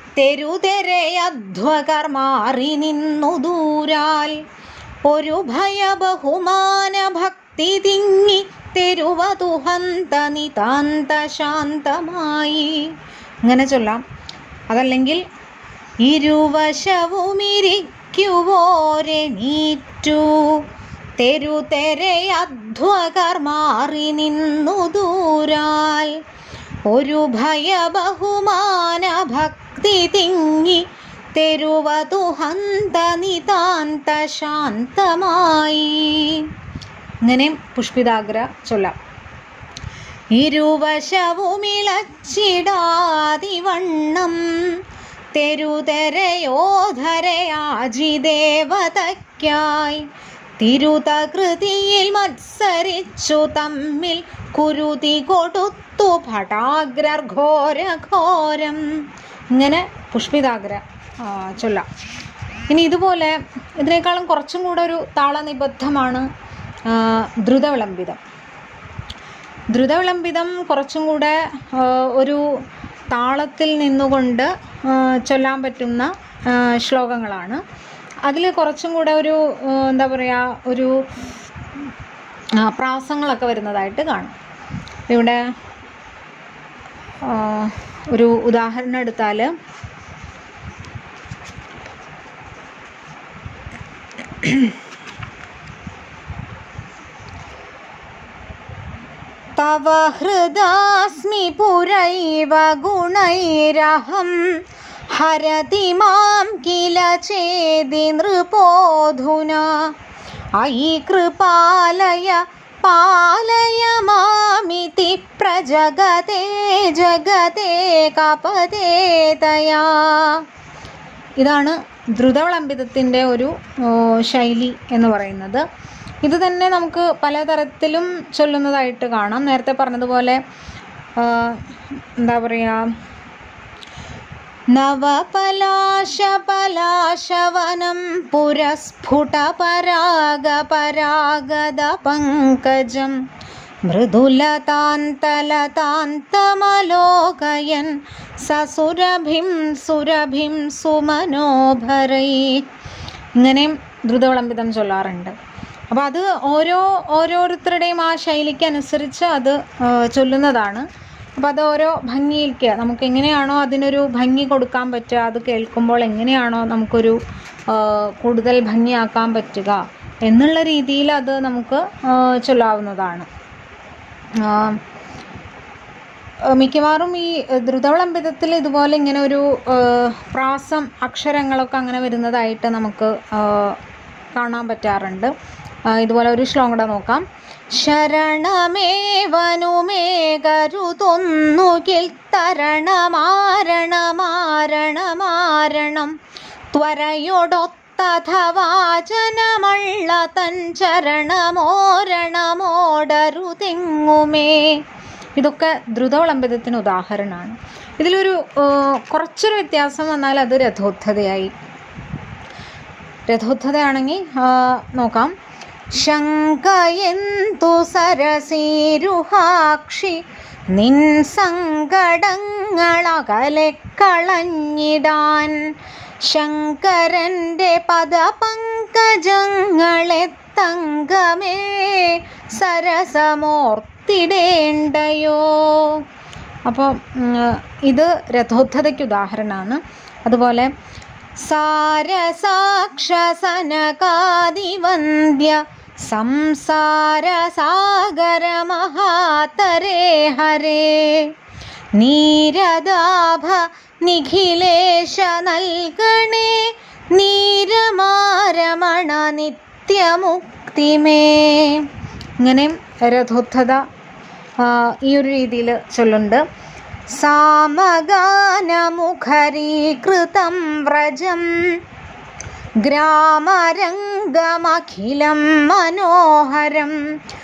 തെരുതെരയധ്വകർമാറി നിന്നു ദൂരാൽ ഒരു ഭയ ബഹുമാന ഭക്തി തിങ്ങി തെരുവതുഹന്ത നിതാന്ത ശാന്തമായി ഇങ്ങനെ ചൊല്ലാം അതല്ലെങ്കിൽ ഇരുവശവുമിരിക്കുവോരെണീറ്റു തെരുതെരയധ്വകർമാറി നിന്നു ദൂരാൽ ഒരു ഭയ ബഹുമാന ഭക്തി തിങ്ങി തെരുവതുഹന്ത നിതാന്ത ശാന്തമായി ഇങ്ങനെ പുഷ്പിതാഗ്ര ചൊല്ലാം ഇരുവശവുമിളച്ചിടാതിവണ്ണം തെരുതെരയോധരയാജിദേവതയ്ക്കായി തിരുതകൃതിയിൽ മത്സരിച്ചു തമ്മിൽ കുരുതി കൊടുത്തു ഭടാഗ്രഘോരഘോരം ഇങ്ങനെ പുഷ്പിതാഗ്ര ആ, ചൊല്ലാം ഇനി ഇതുപോലെ ഇതിനേക്കാളും കുറച്ചും കൂടെ ഒരു താളനിബദ്ധമാണ് ആ, ദ്രുതവിളംബിതം ദ്രുതവിളംബിതം കുറച്ചും കൂടെ ആ, ഒരു താളത്തിൽ നിന്നുകൊണ്ട് ആ, ചൊല്ലാൻ പറ്റുന്ന ആ, ശ്ലോകങ്ങളാണ് അതിൽ കുറച്ചും കൂടെ ഒരു ആ, എന്താ പറയുക ഒരു ആ, പ്രാസങ്ങളൊക്കെ വരുന്നതായിട്ട് കാണാം ഇവിടെ ആ, ഒരു ഉദാഹരണം എടുത്താൽ തവ ഹൃദാസ്മി പുരൈവ ഗുണൈരഹം ഹരതി മാം കില ചേതി നൃപോധുന അയി കൃപാലയ പാലയ മാമിതി പ്രജഗതേ ജഗതേ കപതേതയാ ഇതാണ് ദ്രുതവിളംബിതത്തിൻ്റെ ഒരു ഓ, ശൈലി എന്ന് പറയുന്നത് ഇത് തന്നെ നമുക്ക് പലതരത്തിലും ചൊല്ലുന്നതായിട്ട് കാണാം നേരത്തെ പറഞ്ഞതുപോലെ ആ, എന്താ പറയുക നവപലാശപലാശവനം പുരസ്ഫുടപരാഗപരാഗദപങ്കജം മൃദുലതാന്തലതാന്തമലോകയൻ സസുരഭിം സുരഭിം സുമനോഭരൈ ഇങ്ങനെയും ദ്രുതവിളംബിതം ചൊല്ലാറുണ്ട് അപ്പോൾ അത് ഓരോ ഓരോരുത്തരുടെയും ആ ശൈലിക്ക് അനുസരിച്ച് അത് ആ, ചൊല്ലുന്നതാണ് അപ്പോൾ അത് ഓരോ ഭംഗിയിലേക്ക് നമുക്ക് എങ്ങനെയാണോ അതിനൊരു ഭംഗി കൊടുക്കാൻ പറ്റുക അത് കേൾക്കുമ്പോൾ എങ്ങനെയാണോ നമുക്കൊരു ആ, കൂടുതൽ ഭംഗിയാക്കാൻ പറ്റുക എന്നുള്ള രീതിയിൽ അത് നമുക്ക് ആ, ചൊല്ലാവുന്നതാണ് ആ, ഏഹ് മിക്കവാറും ഈ ദ്രുതവിളംബിതത്തിൽ ഇതുപോലെ ഇങ്ങനെ ഒരു ഏഹ് പ്രാസം അക്ഷരങ്ങളൊക്കെ അങ്ങനെ വരുന്നതായിട്ട് നമുക്ക് ഏഹ് കാണാൻ പറ്റാറുണ്ട് ഏഹ് ഇതുപോലെ ഒരു ശ്ലോകം കൂടെ നോക്കാം ശരണമേവനുമേ കരുതൊന്നുകിൽ തരണമാരണമാരണമാരണം ത്വരയൊടൊത്തഥവാചനമള്ള തൻ ചരണമോരണമോടരുതെങ്ങുമേ ഇതൊക്കെ ദ്രുതവിളംബിതത്തിന് ഉദാഹരണമാണ് ഇതിലൊരു ഏഹ്, കുറച്ചൊരു വ്യത്യാസം വന്നാൽ അത് രഥോദ്ധതയായി രഥോദ്ധതയാണെങ്കിൽ നോക്കാം ശങ്കയെന്തു സരസീരുഹാക്ഷി നിൻ സങ്കടങ്ങളകലെ കളഞ്ഞിടാൻ ശങ്കരൻ്റെ പദപങ്കജങ്ങളെ തങ്കമേ സരസമോർത്തിടേണ്ടയോ അപ്പോൾ ഇത് രഥോദ്ധതയ്ക്ക് ഉദാഹരണമാണ് അതുപോലെ സാരസാക്ഷസനകാദിവന്ദ്യ സംസാരസാഗരമഹാതരേ ഹരേ നീരദാഭ നിഖിലേശ നൽകണേ നീരമാരമണ നിത്യമുക്തിമേ ഇങ്ങനെയും രഥോദ്ധത ആ, ഈ ഒരു രീതിയിൽ ചൊല്ലുന്നുണ്ട് സാമഗാനമുഖരീകൃതം വ്രജം ഗ്രാമരംഗമഖിലം മനോഹരം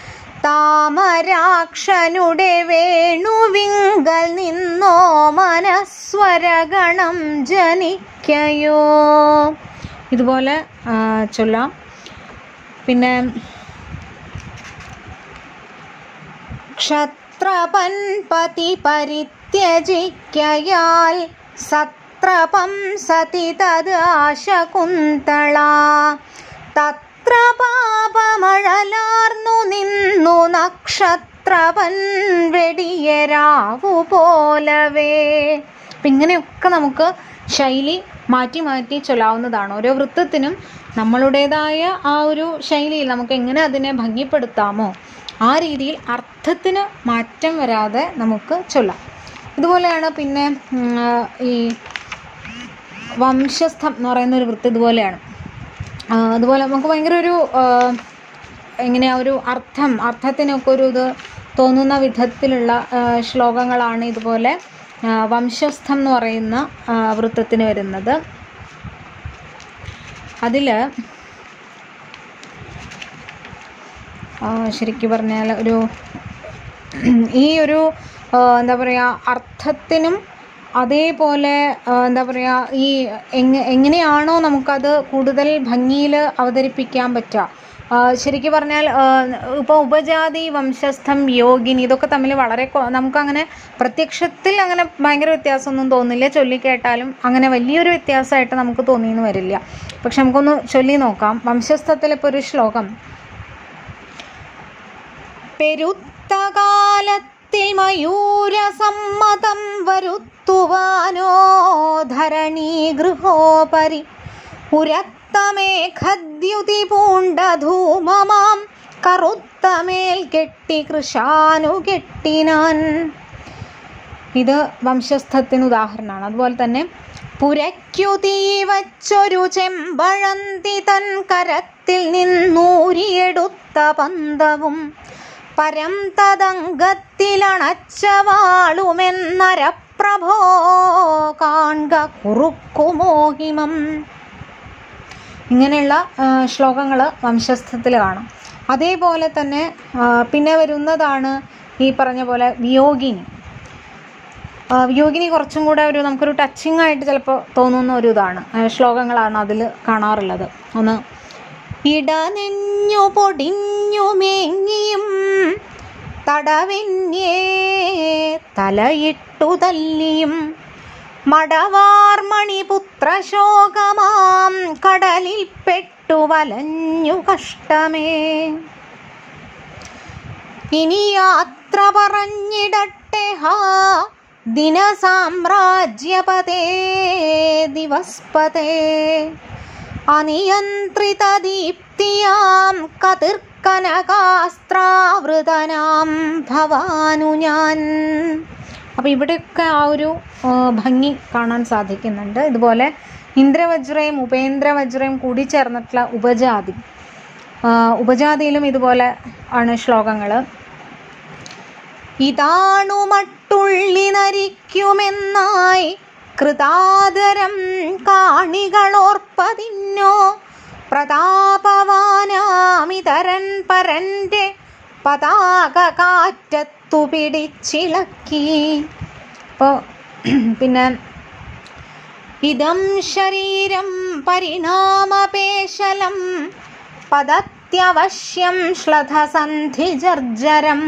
താമരാക്ഷനുടെ വേണുവിങ്കൽ നിന്നോ മനസ്വരഗണം ജനിക്കയോ ഇതുപോലെ ആ, ചൊല്ലാം പിന്നെ ക്ഷത്രപൻപതി പരിത്യജിക്കയാൽ സത്രപം സതി തത് ആശകുന്തള തത്ര പാപമഴലാർന്നു നിന്നു നക്ഷത്രവൻ വെടിയരാവു പോലവേ അപ്പം ഇങ്ങനെയൊക്കെ നമുക്ക് ശൈലി മാറ്റി മാറ്റി ചൊല്ലാവുന്നതാണ് ഓരോ വൃത്തത്തിനും നമ്മളുടേതായ ആ ഒരു ശൈലിയിൽ നമുക്ക് എങ്ങനെ അതിനെ ഭംഗിപ്പെടുത്താമോ ആ രീതിയിൽ അർത്ഥത്തിന് മാറ്റം വരാതെ നമുക്ക് ചൊല്ലാം ഇതുപോലെയാണ് പിന്നെ ഉം, ആ, ഈ വംശസ്ഥം എന്ന് പറയുന്ന ഒരു വൃത്തി ഇതുപോലെയാണ് ആ, അതുപോലെ നമുക്ക് ഭയങ്കര ഒരു ആ, എങ്ങനെയാ ഒരു അർത്ഥം അർത്ഥത്തിനൊക്കെ ഒരു ഇത് തോന്നുന്ന വിധത്തിലുള്ള ആ, ശ്ലോകങ്ങളാണ് ഇതുപോലെ ആ, വംശസ്ഥം എന്ന് പറയുന്ന ആ, വൃത്തത്തിന് വരുന്നത് അതിൽ ശരിക്കും പറഞ്ഞാൽ ഒരു ഈ ഒരു ആ, എന്താ പറയുക അർത്ഥത്തിനും അതേപോലെ ആ, എന്താ പറയുക ഈ എങ്ങ എങ്ങനെയാണോ നമുക്കത് കൂടുതൽ ഭംഗിയിൽ അവതരിപ്പിക്കാൻ പറ്റുക ശരിക്കും പറഞ്ഞാൽ ഇപ്പോൾ ഉപജാതി വംശസ്ഥം യോഗിനി ഇതൊക്കെ തമ്മിൽ വളരെ കൊ- നമുക്കങ്ങനെ പ്രത്യക്ഷത്തിൽ അങ്ങനെ ഭയങ്കര വ്യത്യാസമൊന്നും തോന്നില്ല ചൊല്ലിക്കേട്ടാലും അങ്ങനെ വലിയൊരു വ്യത്യാസമായിട്ട് നമുക്ക് തോന്നിയെന്ന് വരില്ല പക്ഷെ നമുക്കൊന്ന് ചൊല്ലി നോക്കാം വംശസ്ഥത്തിൽ ഇപ്പോൾ ഒരു ശ്ലോകം പെരുത്ത കാലത്തിൽ മയൂരസമ്മതം വരുത്തുവാനോ ധരണീ ഗൃഹോപരി ഉരത്തമേഘദ്യുതി പൂണ്ട ധൂമമാം കറുത്തമേൽ കെട്ടി കൃഷാനു കെട്ടിനാൻ ഇത് വംശസ്ഥത്തിന് ഉദാഹരണമാണ് അതുപോലെ തന്നെ പുരയ്ക്കു തീ വച്ചൊരു ചെമ്പഴന്തി തൻ കരത്തിൽ നിന്നൂരിയെടുത്ത പന്തവും പരം തതങ്കത്തിലണച്ച വാളുമെന്നരപ്രഭോ കാൺക കുറുക്കുമോഹിമം ഇങ്ങനെയുള്ള ശ്ലോകങ്ങൾ വംശസ്ഥത്തിൽ കാണാം അതേപോലെ തന്നെ ആ, പിന്നെ വരുന്നതാണ് ഈ പറഞ്ഞ പോലെ വിയോഗിനി ആ, വിയോഗിനി കുറച്ചും കൂടെ ഒരു നമുക്കൊരു ടച്ചിങ് ആയിട്ട് ചിലപ്പോൾ തോന്നുന്ന ഒരു ഇതാണ് ആ, ശ്ലോകങ്ങളാണ് അതിൽ കാണാറുള്ളത് ഒന്ന് ഇടനെഞ്ഞു പൊടിഞ്ഞു മേങ്ങിയും തടവിന്യേ തലയിട്ടു തല്ലിയും മടവാർമണിപുത്രശോകമാം കടലിൽ പെട്ടു വലഞ്ഞു കഷ്ടമേ ഇനി യാത്ര പറഞ്ഞിടട്ടെ ഹാ ദിനസാമ്രാജ്യപതേ ദിവസ്പതേ അനിയന്ത്രിത ദീപ്തിയാം കതിർക്കനകാസ്ത്രാവൃതനാം ഭവാനു ഞാൻ അപ്പോൾ ഇവിടെയൊക്കെ ആ ഒരു ആ, ഭംഗി കാണാൻ സാധിക്കുന്നുണ്ട് ഇതുപോലെ ഇന്ദ്രവജ്രയും ഉപേന്ദ്രവജ്രയും കൂടി ചേർന്നിട്ടുള്ള ഉപജാതി ആ, ഉപജാതിയിലും ഇതുപോലെ ആണ് ശ്ലോകങ്ങൾ ഇതാണു മട്ടുള്ളി നരിക്കുമെന്നായി കൃതാദരം കാണികളോർപ്പതിന്നോ പ്രതാപവാനാമിതരൻ പരന്റെ പതാക കാറ്റത്തു പിടിച്ചിളക്കി അപ്പോൾ പിന്നെ ഇതം ശരീരം പരിണാമപേശലം പദത്യവശ്യം ശ്ലഥസന്ധിജർജരം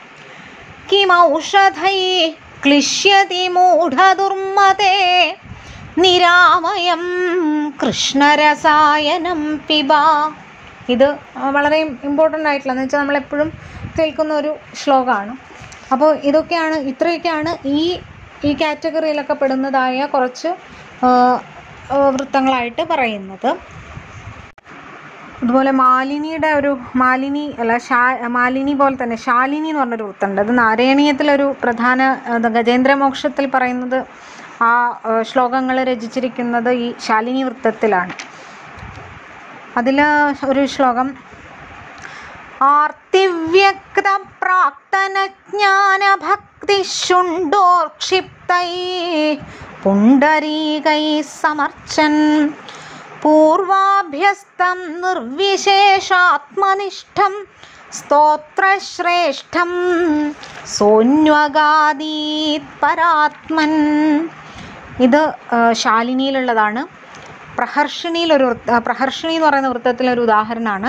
കിമൗഷധൈ ക്ലിശ്യതി മൂഢദുർമതേ നിരാമയം കൃഷ്ണരസായനം പിബ ഇത് വളരെ ഇമ്പോർട്ടൻ്റ് ആയിട്ടുള്ള എന്ന് വെച്ചാൽ നമ്മളെപ്പോഴും കേൾക്കുന്ന ഒരു ശ്ലോകമാണ് അപ്പോൾ ഇതൊക്കെയാണ് ഇത്രയൊക്കെയാണ് ഈ ഈ കാറ്റഗറിയിലൊക്കെ പെടുന്നതായ കുറച്ച് ആ, ആ, വൃത്തങ്ങളായിട്ട് പറയുന്നത് അതുപോലെ മാലിനിയുടെ ഒരു മാലിനി അല്ല ഷാ മാലിനി പോലെ തന്നെ ശാലിനി എന്ന് പറഞ്ഞൊരു വൃത്തമുണ്ട് അത് നാരായണീയത്തിലൊരു പ്രധാന അത് ഗജേന്ദ്രമോക്ഷത്തിൽ പറയുന്നത് ആ ശ്ലോകങ്ങൾ രചിച്ചിരിക്കുന്നത് ഈ ശാലിനി വൃത്തത്തിലാണ് അതിൽ ഒരു ശ്ലോകം ആർത്തിവ്യക്ത പ്രാക്തന ജ്ഞാന ഭക്തി ശുണ്ടോർക്ഷിപ്തൈ പുണ്ടരീകൈ സമർച്ചൻ പൂർവാഭ്യസ്തം നിർവിശേഷാത്മനിഷ്ഠം സ്തോത്രശ്രേഷ്ഠം സോന്വഗാദീത് പരാത്മൻ ഇത് ആ, ശാലിനിയിലുള്ളതാണ് പ്രഹർഷിണിയിലൊരു വൃത്ത- ആ, പ്രഹർഷിണി എന്ന് പറയുന്ന വൃത്തത്തിലൊരു ഉദാഹരണമാണ്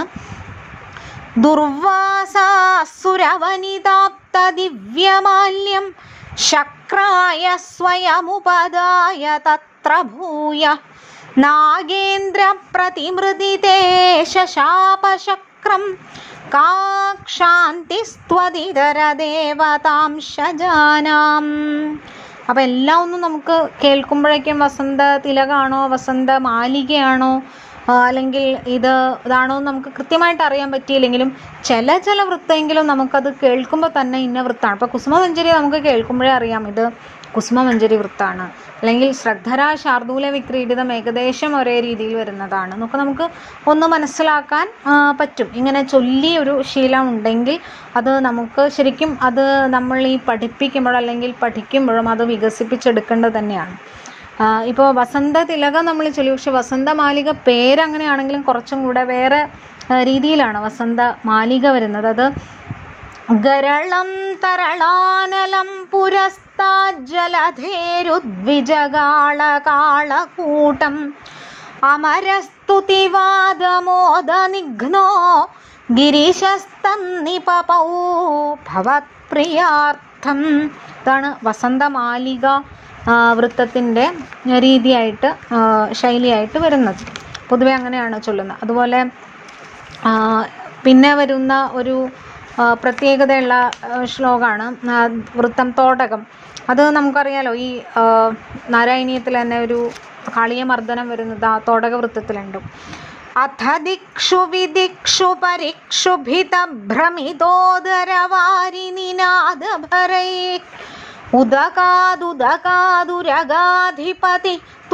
ദുർവാസാസുരവനിതാപ്ത ദിവ്യമാല്യം ശക്രായ സ്വയമുപദായ തത്ര ഭൂയ നാഗേന്ദ്ര പ്രതിമൃതിദേശാപശക്രം കാക്ഷാന്തിസ്ത്വതിതരദേവതാംശജാനാം അപ്പം എല്ലാം ഒന്നും നമുക്ക് കേൾക്കുമ്പോഴേക്കും വസന്ത തിലകാണോ വസന്ത മാലികയാണോ ആ, അല്ലെങ്കിൽ ഇത് ഇതാണോ എന്ന് നമുക്ക് കൃത്യമായിട്ട് അറിയാൻ പറ്റിയില്ലെങ്കിലും ചില ചില വൃത്തമെങ്കിലും നമുക്കത് കേൾക്കുമ്പോൾ തന്നെ ഇന്ന വൃത്താണ് ഇപ്പോൾ കുസുമമഞ്ജരി നമുക്ക് കേൾക്കുമ്പോഴേ അറിയാം ഇത് കുസുമമഞ്ജരി വൃത്താണ് അല്ലെങ്കിൽ ശ്രദ്ധര ശാർദൂല വിക്രീഡിതം ഏകദേശം ഒരേ രീതിയിൽ വരുന്നതാണ് എന്നൊക്കെ നമുക്ക് ഒന്ന് മനസ്സിലാക്കാൻ ആ, പറ്റും ഇങ്ങനെ ചൊല്ലി ഒരു ശീലം ഉണ്ടെങ്കിൽ അത് നമുക്ക് ശരിക്കും അത് നമ്മൾ ഈ പഠിപ്പിക്കുമ്പോഴോ അല്ലെങ്കിൽ പഠിക്കുമ്പോഴും അത് വികസിപ്പിച്ചെടുക്കേണ്ടത് തന്നെയാണ് ഇപ്പോൾ വസന്ത തിലകം നമ്മൾ ചൊല്ലി പക്ഷെ വസന്ത മാലിക പേരങ്ങനെയാണെങ്കിലും കുറച്ചും കൂടെ വേറെ ആ, രീതിയിലാണ് വസന്ത മാലിക വരുന്നത് അത് ഗരളം തരളാനലം പുരസ്താജ്ജലധേരുദ്വിജകാളകാളകൂട്ടം അമരസ്തുതിവാദമോദനിഘ്നോ ഗിരീശസ്തന്നിപൗ ഭവത്പ്രിയാർത്ഥം ഇതാണ് വസന്തമാലിക ആ, വൃത്തത്തിൻ്റെ രീതിയായിട്ട് ആ, ശൈലിയായിട്ട് വരുന്നത് പൊതുവെ അങ്ങനെയാണ് ചൊല്ലുന്നത് അതുപോലെ ആ, പിന്നെ വരുന്ന ഒരു ആ, പ്രത്യേകതയുള്ള ശ്ലോകമാണ് വൃത്തം തോടകം അത് നമുക്കറിയാലോ ഈ ആ, നാരായണീയത്തിൽ തന്നെ ഒരു കാളിയ മർദ്ദനം വരുന്നത് ആ തോടക വൃത്തത്തിലുണ്ട് അഥ ദിക്ഷു വിദിക്ഷു പരിക്ഷുഭിതഭ്രമിതോദരവാരിനിനാദഭരൈ ഉദകാതുദകാതുരഗാധിപതി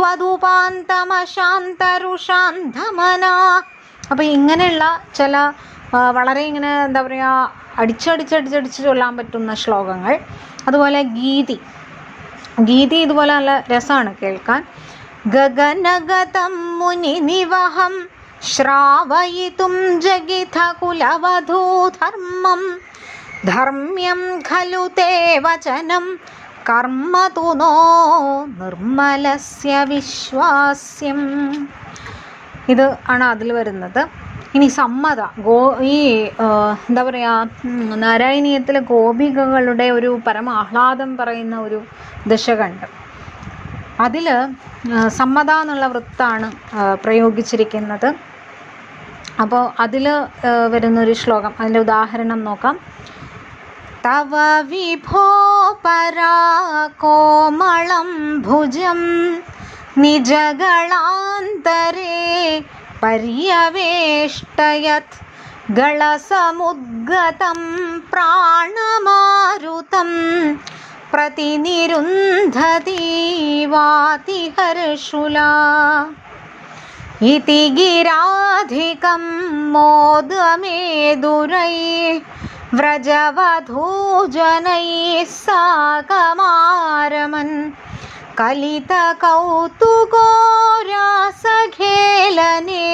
ത്വതുപാന്തമശാന്തരുഷാന്തമന അപ്പം ഇങ്ങനെയുള്ള ചില ആ, വളരെ ഇങ്ങനെ എന്താ പറയുക അടിച്ചടിച്ചടിച്ചടിച്ച് ചൊല്ലാൻ പറ്റുന്ന ശ്ലോകങ്ങൾ അതുപോലെ ഗീതി ഗീതി ഇതുപോലെ നല്ല രസമാണ് കേൾക്കാൻ ഗഗനഗതം മുനി നിവഹം ശ്രാവയിതും ജഗിഥ കുലവധൂധർമ്മം ധർമ്മ്യം ഖലു തേ വചനം കർമ്മ തു നോ നിർമ്മലസ്യ വിശ്വാസ്യം ഇത് ആണ് അതിൽ വരുന്നത് ഇനി സമ്മത ഗോ ഈ ആ, എന്താ പറയുക നാരായണീയത്തിലെ ഗോപികകളുടെ ഒരു പരമാഹ്ലാദം പറയുന്ന ഒരു ദശകണ്ട് അതിൽ സമ്മത എന്നുള്ള വൃത്താണ് ആ, പ്രയോഗിച്ചിരിക്കുന്നത് അപ്പോൾ അതിൽ വരുന്നൊരു ശ്ലോകം അതിൻ്റെ ഉദാഹരണം നോക്കാം തവ വിഭോ പരാകോമളം ഭുജം നിജകളാന്തരേ പര്യവേഷ്ടയത് ഗളസമുദ്ഗതം പ്രാണമാരുതം പ്രതിനിരുന്ധതീവാതിഹർഷുലാ इति गिराधिकं मोदमेदुरै व्रजवधूजनैः साकमारमन् कलितकौतुको रासखेलने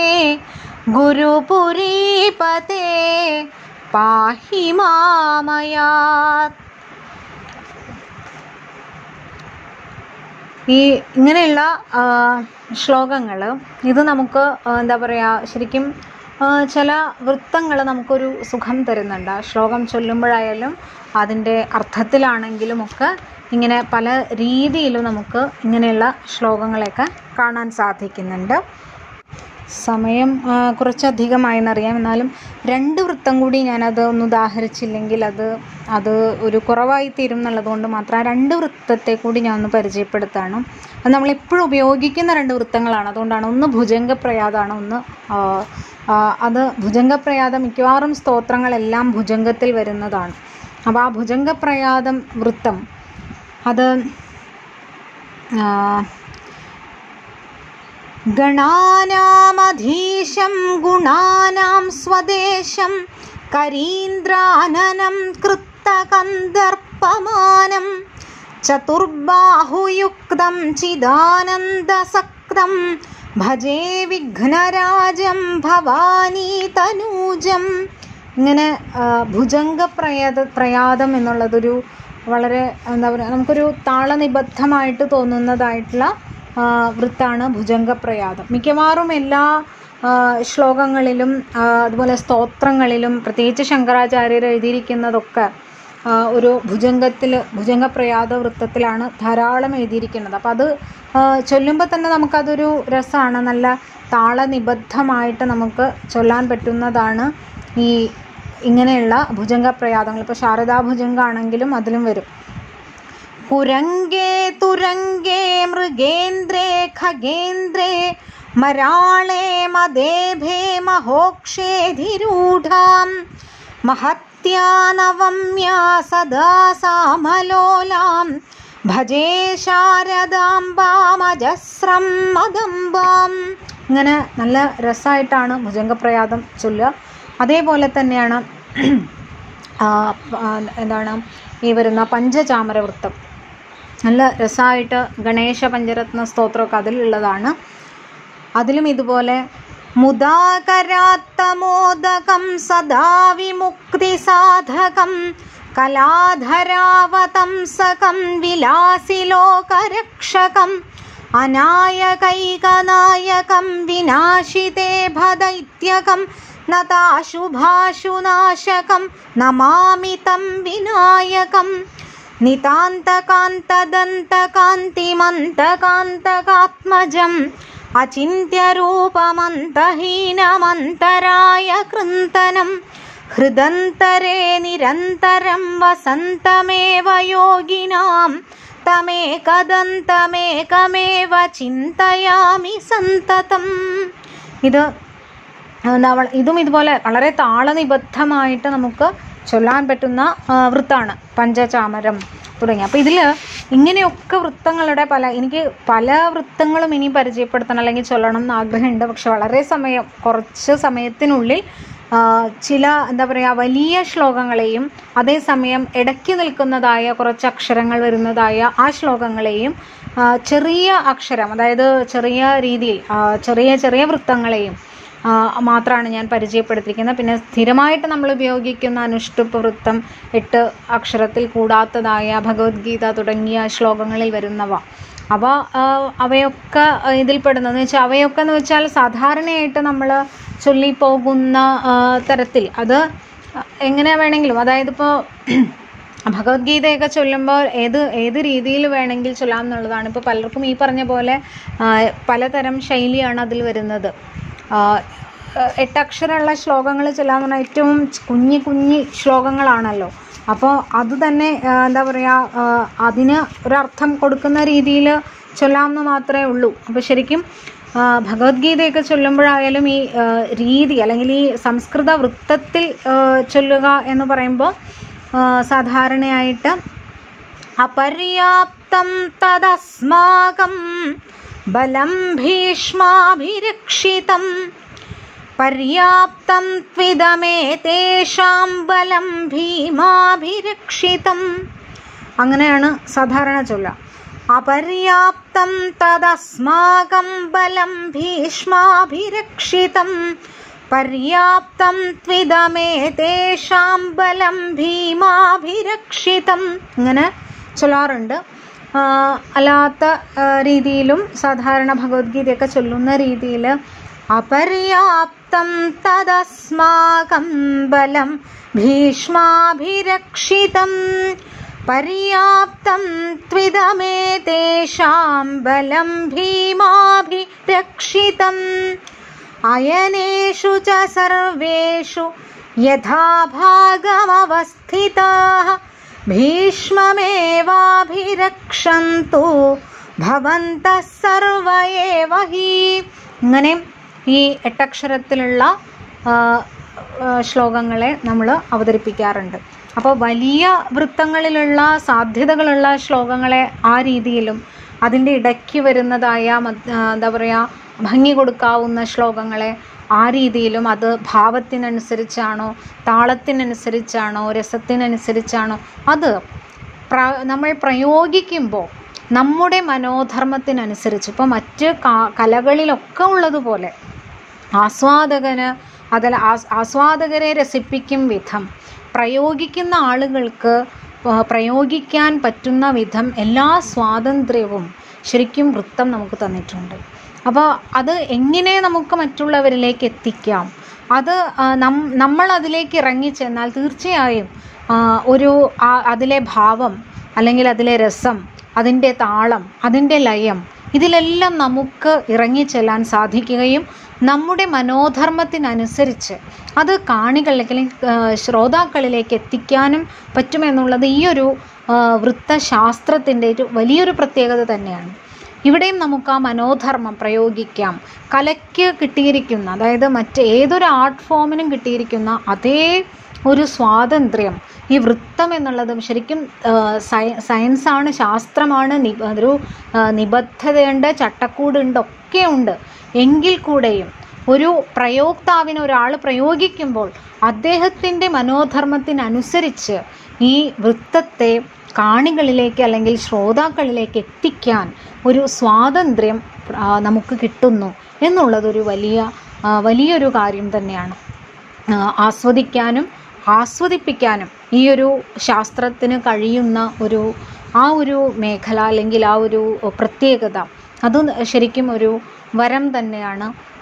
गुरुपुरीपते पाहि मामयात् ഈ ഇങ്ങനെയുള്ള ശ്ലോകങ്ങൾ ഇത് നമുക്ക് ആ, എന്താ പറയുക ശരിക്കും ആ, ചില വൃത്തങ്ങൾ നമുക്കൊരു സുഖം തരുന്നുണ്ട് ആ ശ്ലോകം ചൊല്ലുമ്പോഴായാലും അതിൻ്റെ അർത്ഥത്തിലാണെങ്കിലും ഒക്കെ ഇങ്ങനെ പല രീതിയിലും നമുക്ക് ഇങ്ങനെയുള്ള ശ്ലോകങ്ങളെയൊക്കെ കാണാൻ സാധിക്കുന്നുണ്ട് സമയം ആ, കുറച്ചധികമായെന്നറിയാം എന്നാലും രണ്ട് വൃത്തം കൂടി ഞാനത് ഒന്ന് ഉദാഹരിച്ചില്ലെങ്കിൽ അത് അത് ഒരു കുറവായി തീരും എന്നുള്ളത് കൊണ്ട് മാത്രം ആ രണ്ട് വൃത്തത്തെ കൂടി ഞാൻ ഒന്ന് പരിചയപ്പെടുത്താണ് അത് നമ്മളെപ്പോഴും ഉപയോഗിക്കുന്ന രണ്ട് വൃത്തങ്ങളാണ് അതുകൊണ്ടാണ് ഒന്ന് ഭുജംഗപ്രയാതാണ് ഒന്ന് ആ, ആ, അത് ഭുജംഗപ്രയാതം മിക്കവാറും സ്തോത്രങ്ങളെല്ലാം ഭുജംഗത്തിൽ വരുന്നതാണ് അപ്പോൾ ആ ഭുജംഗപ്രയാതം വൃത്തം അത് ആ, ഗണാനാമധീശം ഗുണാനാം സ്വദേശം കരീന്ദ്രാനനം കൃത്തകന്ദർപ്പമാനം ചതുർബാഹുയുക്തം ചിദാനന്ദസക്തം ഭജേ വിഘ്നരാജം ഭവാനി തനൂജം ഇങ്ങനെ ആ, ഭുജംഗപ്രയാത പ്രയാതം എന്നുള്ളതൊരു വളരെ എന്താ പറയുക നമുക്കൊരു താളനിബദ്ധമായിട്ട് തോന്നുന്നതായിട്ടുള്ള ആ, വൃത്താണ് ഭുജംഗപ്രയാതം മിക്കവാറും എല്ലാ ആ, ശ്ലോകങ്ങളിലും ആ, അതുപോലെ സ്തോത്രങ്ങളിലും പ്രത്യേകിച്ച് ശങ്കരാചാര്യർ എഴുതിയിരിക്കുന്നതൊക്കെ ആ, ഒരു ഭുജംഗത്തിൽ ഭുജംഗപ്രയാത വൃത്തത്തിലാണ് ധാരാളം എഴുതിയിരിക്കുന്നത് അപ്പോൾ അത് ചൊല്ലുമ്പോൾ തന്നെ നമുക്കതൊരു രസമാണ് നല്ല താളനിബദ്ധമായിട്ട് നമുക്ക് ചൊല്ലാൻ പറ്റുന്നതാണ് ഈ ഇങ്ങനെയുള്ള ഭുജംഗപ്രയാതങ്ങൾ ഇപ്പോൾ ശാരദാ ഭുജംഗാണെങ്കിലും അതിലും വരും കുരങ്കേ തുരങ്കേ മൃഗേന്ദ്രേ ഖഗേന്ദ്രേ മരാളേ മദേഭേ മഹോക്ഷേധിരൂഢാം മഹത്യാനവമ്യാ സദാ സാമലോലാം ഭജേ ശാരദാംബാമജസ്രം മദംബാം ഇങ്ങനെ നല്ല രസമായിട്ടാണ് ഭുജംഗപ്രയാതം ചൊല്ലുക അതേപോലെ തന്നെയാണ് ആ, ആ, എന്താണ് ഈ വരുന്ന പഞ്ചചാമര വൃത്തം നല്ല രസമായിട്ട് ഗണേശ പഞ്ചരത്ന സ്തോത്രമൊക്കെ അതിലുള്ളതാണ് അതിലും ഇതുപോലെ മുദാകരാത്തമോദകം സദാ വിമുക്തി സാധകം കലാധരാവതംസകം വിലാസിലോകരക്ഷകം അനായകൈകനായകം വിനാശിതേ ഭദൈത്യകം നതാശുഭാശുനാശകം നമാമി തം വിനായകം നിതാന്തകാന്തദന്തകാന്തിമന്തകാന്തകാത്മജം അചിന്യരൂപമന്തഹീനമന്തരായ കൃന്തനം ഹൃദന്തരേ നിരന്തരം വസന്തമേവ യോഗിനാം തമേകദന്തമേകമേവ ചിന്തയാമി സന്തതം ഇത് എന്താ വള- ഇതും ഇതുപോലെ വളരെ താളനിബദ്ധമായിട്ട് നമുക്ക് ചൊല്ലാൻ പറ്റുന്ന ആ, വൃത്താണ് പഞ്ചചാമരം തുടങ്ങി അപ്പോൾ ഇതിൽ ഇങ്ങനെയൊക്കെ വൃത്തങ്ങളുടെ പല എനിക്ക് പല വൃത്തങ്ങളും ഇനി പരിചയപ്പെടുത്തണം അല്ലെങ്കിൽ ചൊല്ലണം എന്ന് ആഗ്രഹമുണ്ട് പക്ഷെ വളരെ സമയം കുറച്ച് സമയത്തിനുള്ളിൽ ആ, ചില എന്താ പറയുക വലിയ ശ്ലോകങ്ങളെയും അതേസമയം ഇടയ്ക്ക് നിൽക്കുന്നതായ കുറച്ച് അക്ഷരങ്ങൾ വരുന്നതായ ആ ശ്ലോകങ്ങളെയും ആ, ചെറിയ അക്ഷരം അതായത് ചെറിയ രീതിയിൽ ആ, ചെറിയ ചെറിയ വൃത്തങ്ങളെയും ആ, മാത്രമാണ് ഞാൻ പരിചയപ്പെടുത്തിയിരിക്കുന്നത് പിന്നെ സ്ഥിരമായിട്ട് നമ്മൾ ഉപയോഗിക്കുന്ന അനുഷ്ടുപ്പ് വൃത്തം എട്ട് അക്ഷരത്തിൽ കൂടാത്തതായ ഭഗവത്ഗീത തുടങ്ങിയ ശ്ലോകങ്ങളിൽ വരുന്നവ അവ ആ, അവയൊക്കെ ആ, ഇതിൽപ്പെടുന്നതെന്ന് വെച്ചാൽ അവയൊക്കെ എന്ന് വെച്ചാൽ സാധാരണയായിട്ട് നമ്മൾ ചൊല്ലിപ്പോകുന്ന ആ, തരത്തിൽ അത് എങ്ങനെ വേണമെങ്കിലും അതായത് ഇപ്പോൾ ഭഗവത്ഗീതയൊക്കെ ചൊല്ലുമ്പോൾ ഏത് ഏത് രീതിയിൽ വേണമെങ്കിൽ ചൊല്ലാം എന്നുള്ളതാണ് ഇപ്പോൾ പലർക്കും ഈ പറഞ്ഞ പോലെ ആ, പലതരം ശൈലിയാണ് അതിൽ വരുന്നത് ആ, എട്ടക്ഷരമുള്ള ശ്ലോകങ്ങൾ ചൊല്ലാന്ന് പറഞ്ഞാൽ ഏറ്റവും കുഞ്ഞി കുഞ്ഞി ശ്ലോകങ്ങളാണല്ലോ അപ്പോൾ അത് തന്നെ ആ, എന്താ പറയുക അതിന് ഒരർത്ഥം കൊടുക്കുന്ന രീതിയിൽ ചൊല്ലാമെന്ന് മാത്രമേ ഉള്ളൂ അപ്പോൾ ശരിക്കും ആ, ഭഗവത്ഗീതയൊക്കെ ചൊല്ലുമ്പോഴായാലും ഈ ആ, രീതി അല്ലെങ്കിൽ ഈ സംസ്കൃത വൃത്തത്തിൽ ആ, ചൊല്ലുക എന്ന് പറയുമ്പോൾ ആ, സാധാരണയായിട്ട് അപര്യാപ്തം തദസ്മാകം ബലം ഭീഷ്മാഭിരക്ഷിതം പര്യാപ്തം ത്വിതമേതേഷാം ബലം ഭീമാഭിരക്ഷിതം അങ്ങനെയാണ് സാധാരണ ചൊല്ല അപര്യാപ്തം തദസ്മാകം ബലം ഭീഷ്മാഭിരക്ഷിതം പര്യാപ്തം ത്വിതമേതേഷാം ബലം ഭീമാഭിരക്ഷിതം ഇങ്ങനെ ചൊല്ലാറുണ്ട് ആ, അല്ലാത്ത ആ, രീതിയിലും സാധാരണ ഭഗവത്ഗീതയൊക്കെ ചൊല്ലുന്ന രീതിയിൽ അപര്യാപ്തം തദസ്മാകം ബലം ഭീഷ്മാഭിരക്ഷിതം പര്യാപ്തം ത്വിതമേതേഷാം ബലം ഭീമാഭിരക്ഷിതം അയനേഷു ച സർവേഷു യഥാഭാഗമവസ്ഥിതാः ഭീഷ്മമേവാഭിരക്ഷന്തു ഭവന്തः സർവ ഏവ ഹി ഇങ്ങനെ ഈ എട്ടക്ഷരത്തിലുള്ള ആ, ആ, ശ്ലോകങ്ങളെ നമ്മൾ അവതരിപ്പിക്കാറുണ്ട് അപ്പോൾ വലിയ വൃത്തങ്ങളിലുള്ള സാധ്യതകളുള്ള ശ്ലോകങ്ങളെ ആ രീതിയിലും അതിൻ്റെ ഇടയ്ക്ക് വരുന്നതായ മത്- ആ, എന്താ പറയുക ഭംഗി കൊടുക്കാവുന്ന ശ്ലോകങ്ങളെ ആ രീതിയിലും അത് ഭാവത്തിനനുസരിച്ചാണോ താളത്തിനനുസരിച്ചാണോ രസത്തിനനുസരിച്ചാണോ അത് പ്ര നമ്മൾ പ്രയോഗിക്കുമ്പോൾ നമ്മുടെ മനോധർമ്മത്തിനനുസരിച്ച് ഇപ്പോൾ മറ്റ് കാ- കലകളിലൊക്കെ ഉള്ളതുപോലെ ആസ്വാദകന് അതിൽ ആസ് ആസ്വാദകരെ രസിപ്പിക്കും വിധം പ്രയോഗിക്കുന്ന ആളുകൾക്ക് പ- പ്രയോഗിക്കാൻ പറ്റുന്ന വിധം എല്ലാ സ്വാതന്ത്ര്യവും ശരിക്കും വൃത്തം നമുക്ക് തന്നിട്ടുണ്ട് അപ്പോൾ അത് എങ്ങനെ നമുക്ക് മറ്റുള്ളവരിലേക്ക് എത്തിക്കാം അത് ആ, നം നമ്മൾ അതിലേക്ക് ഇറങ്ങിച്ചെന്നാൽ തീർച്ചയായും ആ, ഒരു ആ- അതിലെ ഭാവം അല്ലെങ്കിൽ അതിലെ രസം അതിൻ്റെ താളം അതിൻ്റെ ലയം ഇതിലെല്ലാം നമുക്ക് ഇറങ്ങിച്ചെല്ലാൻ സാധിക്കുകയും നമ്മുടെ മനോധർമ്മത്തിനനുസരിച്ച് അത് കാണികളിലേക്ക് അല്ലെങ്കിൽ ആ, ശ്രോതാക്കളിലേക്ക് എത്തിക്കാനും പറ്റുമെന്നുള്ളത് ഈ ഒരു ആ, വൃത്തശാസ്ത്രത്തിൻ്റെ ഒരു വലിയൊരു പ്രത്യേകത തന്നെയാണ് ഇവിടെയും നമുക്ക് ആ മനോധർമ്മം പ്രയോഗിക്കാം കലയ്ക്ക് കിട്ടിയിരിക്കുന്ന അതായത് മറ്റ് ഏതൊരു ആർട്ട് ഫോമിനും കിട്ടിയിരിക്കുന്ന അതേ ഒരു സ്വാതന്ത്ര്യം ഈ വൃത്തം എന്നുള്ളതും ശരിക്കും ആ, സയ- സയൻസാണ് ശാസ്ത്രമാണ് നി ഒരു ആ, നിബദ്ധതയുണ്ട് ചട്ടക്കൂടുണ്ട് ഒക്കെ ഉണ്ട് എങ്കിൽ കൂടെയും ഒരു പ്രയോക്താവിനെ ഒരാൾ പ്രയോഗിക്കുമ്പോൾ അദ്ദേഹത്തിൻ്റെ മനോധർമ്മത്തിനനുസരിച്ച് ഈ വൃത്തത്തെ കാണികളിലേക്ക് അല്ലെങ്കിൽ ശ്രോതാക്കളിലേക്ക് എത്തിക്കാൻ ഒരു സ്വാതന്ത്ര്യം ആ, നമുക്ക് കിട്ടുന്നു എന്നുള്ളതൊരു വലിയ ആ, വലിയൊരു കാര്യം തന്നെയാണ് ആ, ആസ്വദിക്കാനും ആസ്വദിപ്പിക്കാനും ഈ ഒരു ശാസ്ത്രത്തിന് കഴിയുന്ന ഒരു ആ ഒരു മേഖല അല്ലെങ്കിൽ ആ ഒരു പ്രത്യേകത അത് ശരിക്കും ഒരു വരം തന്നെയാണ്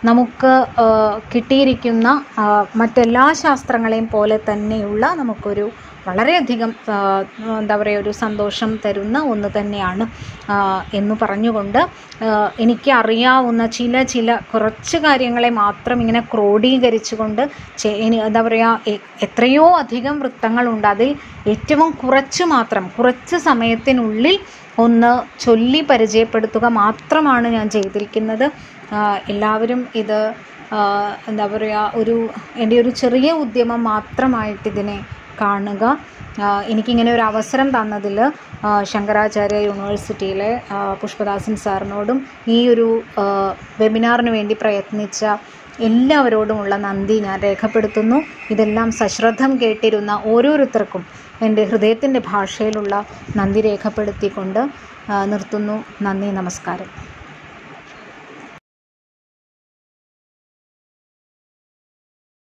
നമുക്ക് ആ, കിട്ടിയിരിക്കുന്ന ആ, മറ്റെല്ലാ ശാസ്ത്രങ്ങളെയും പോലെ തന്നെയുള്ള നമുക്കൊരു വളരെയധികം ആ, എന്താ പറയുക ഒരു സന്തോഷം തരുന്ന ഒന്ന് തന്നെയാണ് ആ, എന്ന് പറഞ്ഞുകൊണ്ട് ആ, എനിക്ക് അറിയാവുന്ന ചില ചില കുറച്ച് കാര്യങ്ങളെ മാത്രം ഇങ്ങനെ ക്രോഡീകരിച്ചുകൊണ്ട് ചെ- ഇനി എന്താ പറയുക എ- എത്രയോ അധികം വൃത്തങ്ങളുണ്ട് അതിൽ ഏറ്റവും കുറച്ച് മാത്രം കുറച്ച് സമയത്തിനുള്ളിൽ ഒന്ന് ചൊല്ലി പരിചയപ്പെടുത്തുക മാത്രമാണ് ഞാൻ ചെയ്തിരിക്കുന്നത് ആ, എല്ലാവരും ഇത് ആ, എന്താ പറയുക ഒരു എൻ്റെ ഒരു ചെറിയ ഉദ്യമം മാത്രമായിട്ട് ഇതിനെ കാണുക ആ, എനിക്കിങ്ങനെ ഒരു അവസരം തന്നതിൽ ആ, ശങ്കരാചാര്യ യൂണിവേഴ്സിറ്റിയിലെ ആ, പുഷ്പദാസൻ സാറിനോടും ഈ ഒരു ആ, വെബിനാറിന് വേണ്ടി പ്രയത്നിച്ച എല്ലാവരോടുമുള്ള നന്ദി ഞാൻ രേഖപ്പെടുത്തുന്നു ഇതെല്ലാം സശ്രദ്ധം കേട്ടിരുന്ന ഓരോരുത്തർക്കും എൻ്റെ ഹൃദയത്തിൻ്റെ ഭാഷയിലുള്ള നന്ദി രേഖപ്പെടുത്തിക്കൊണ്ട് ആ, നിർത്തുന്നു നന്ദി നമസ്കാരം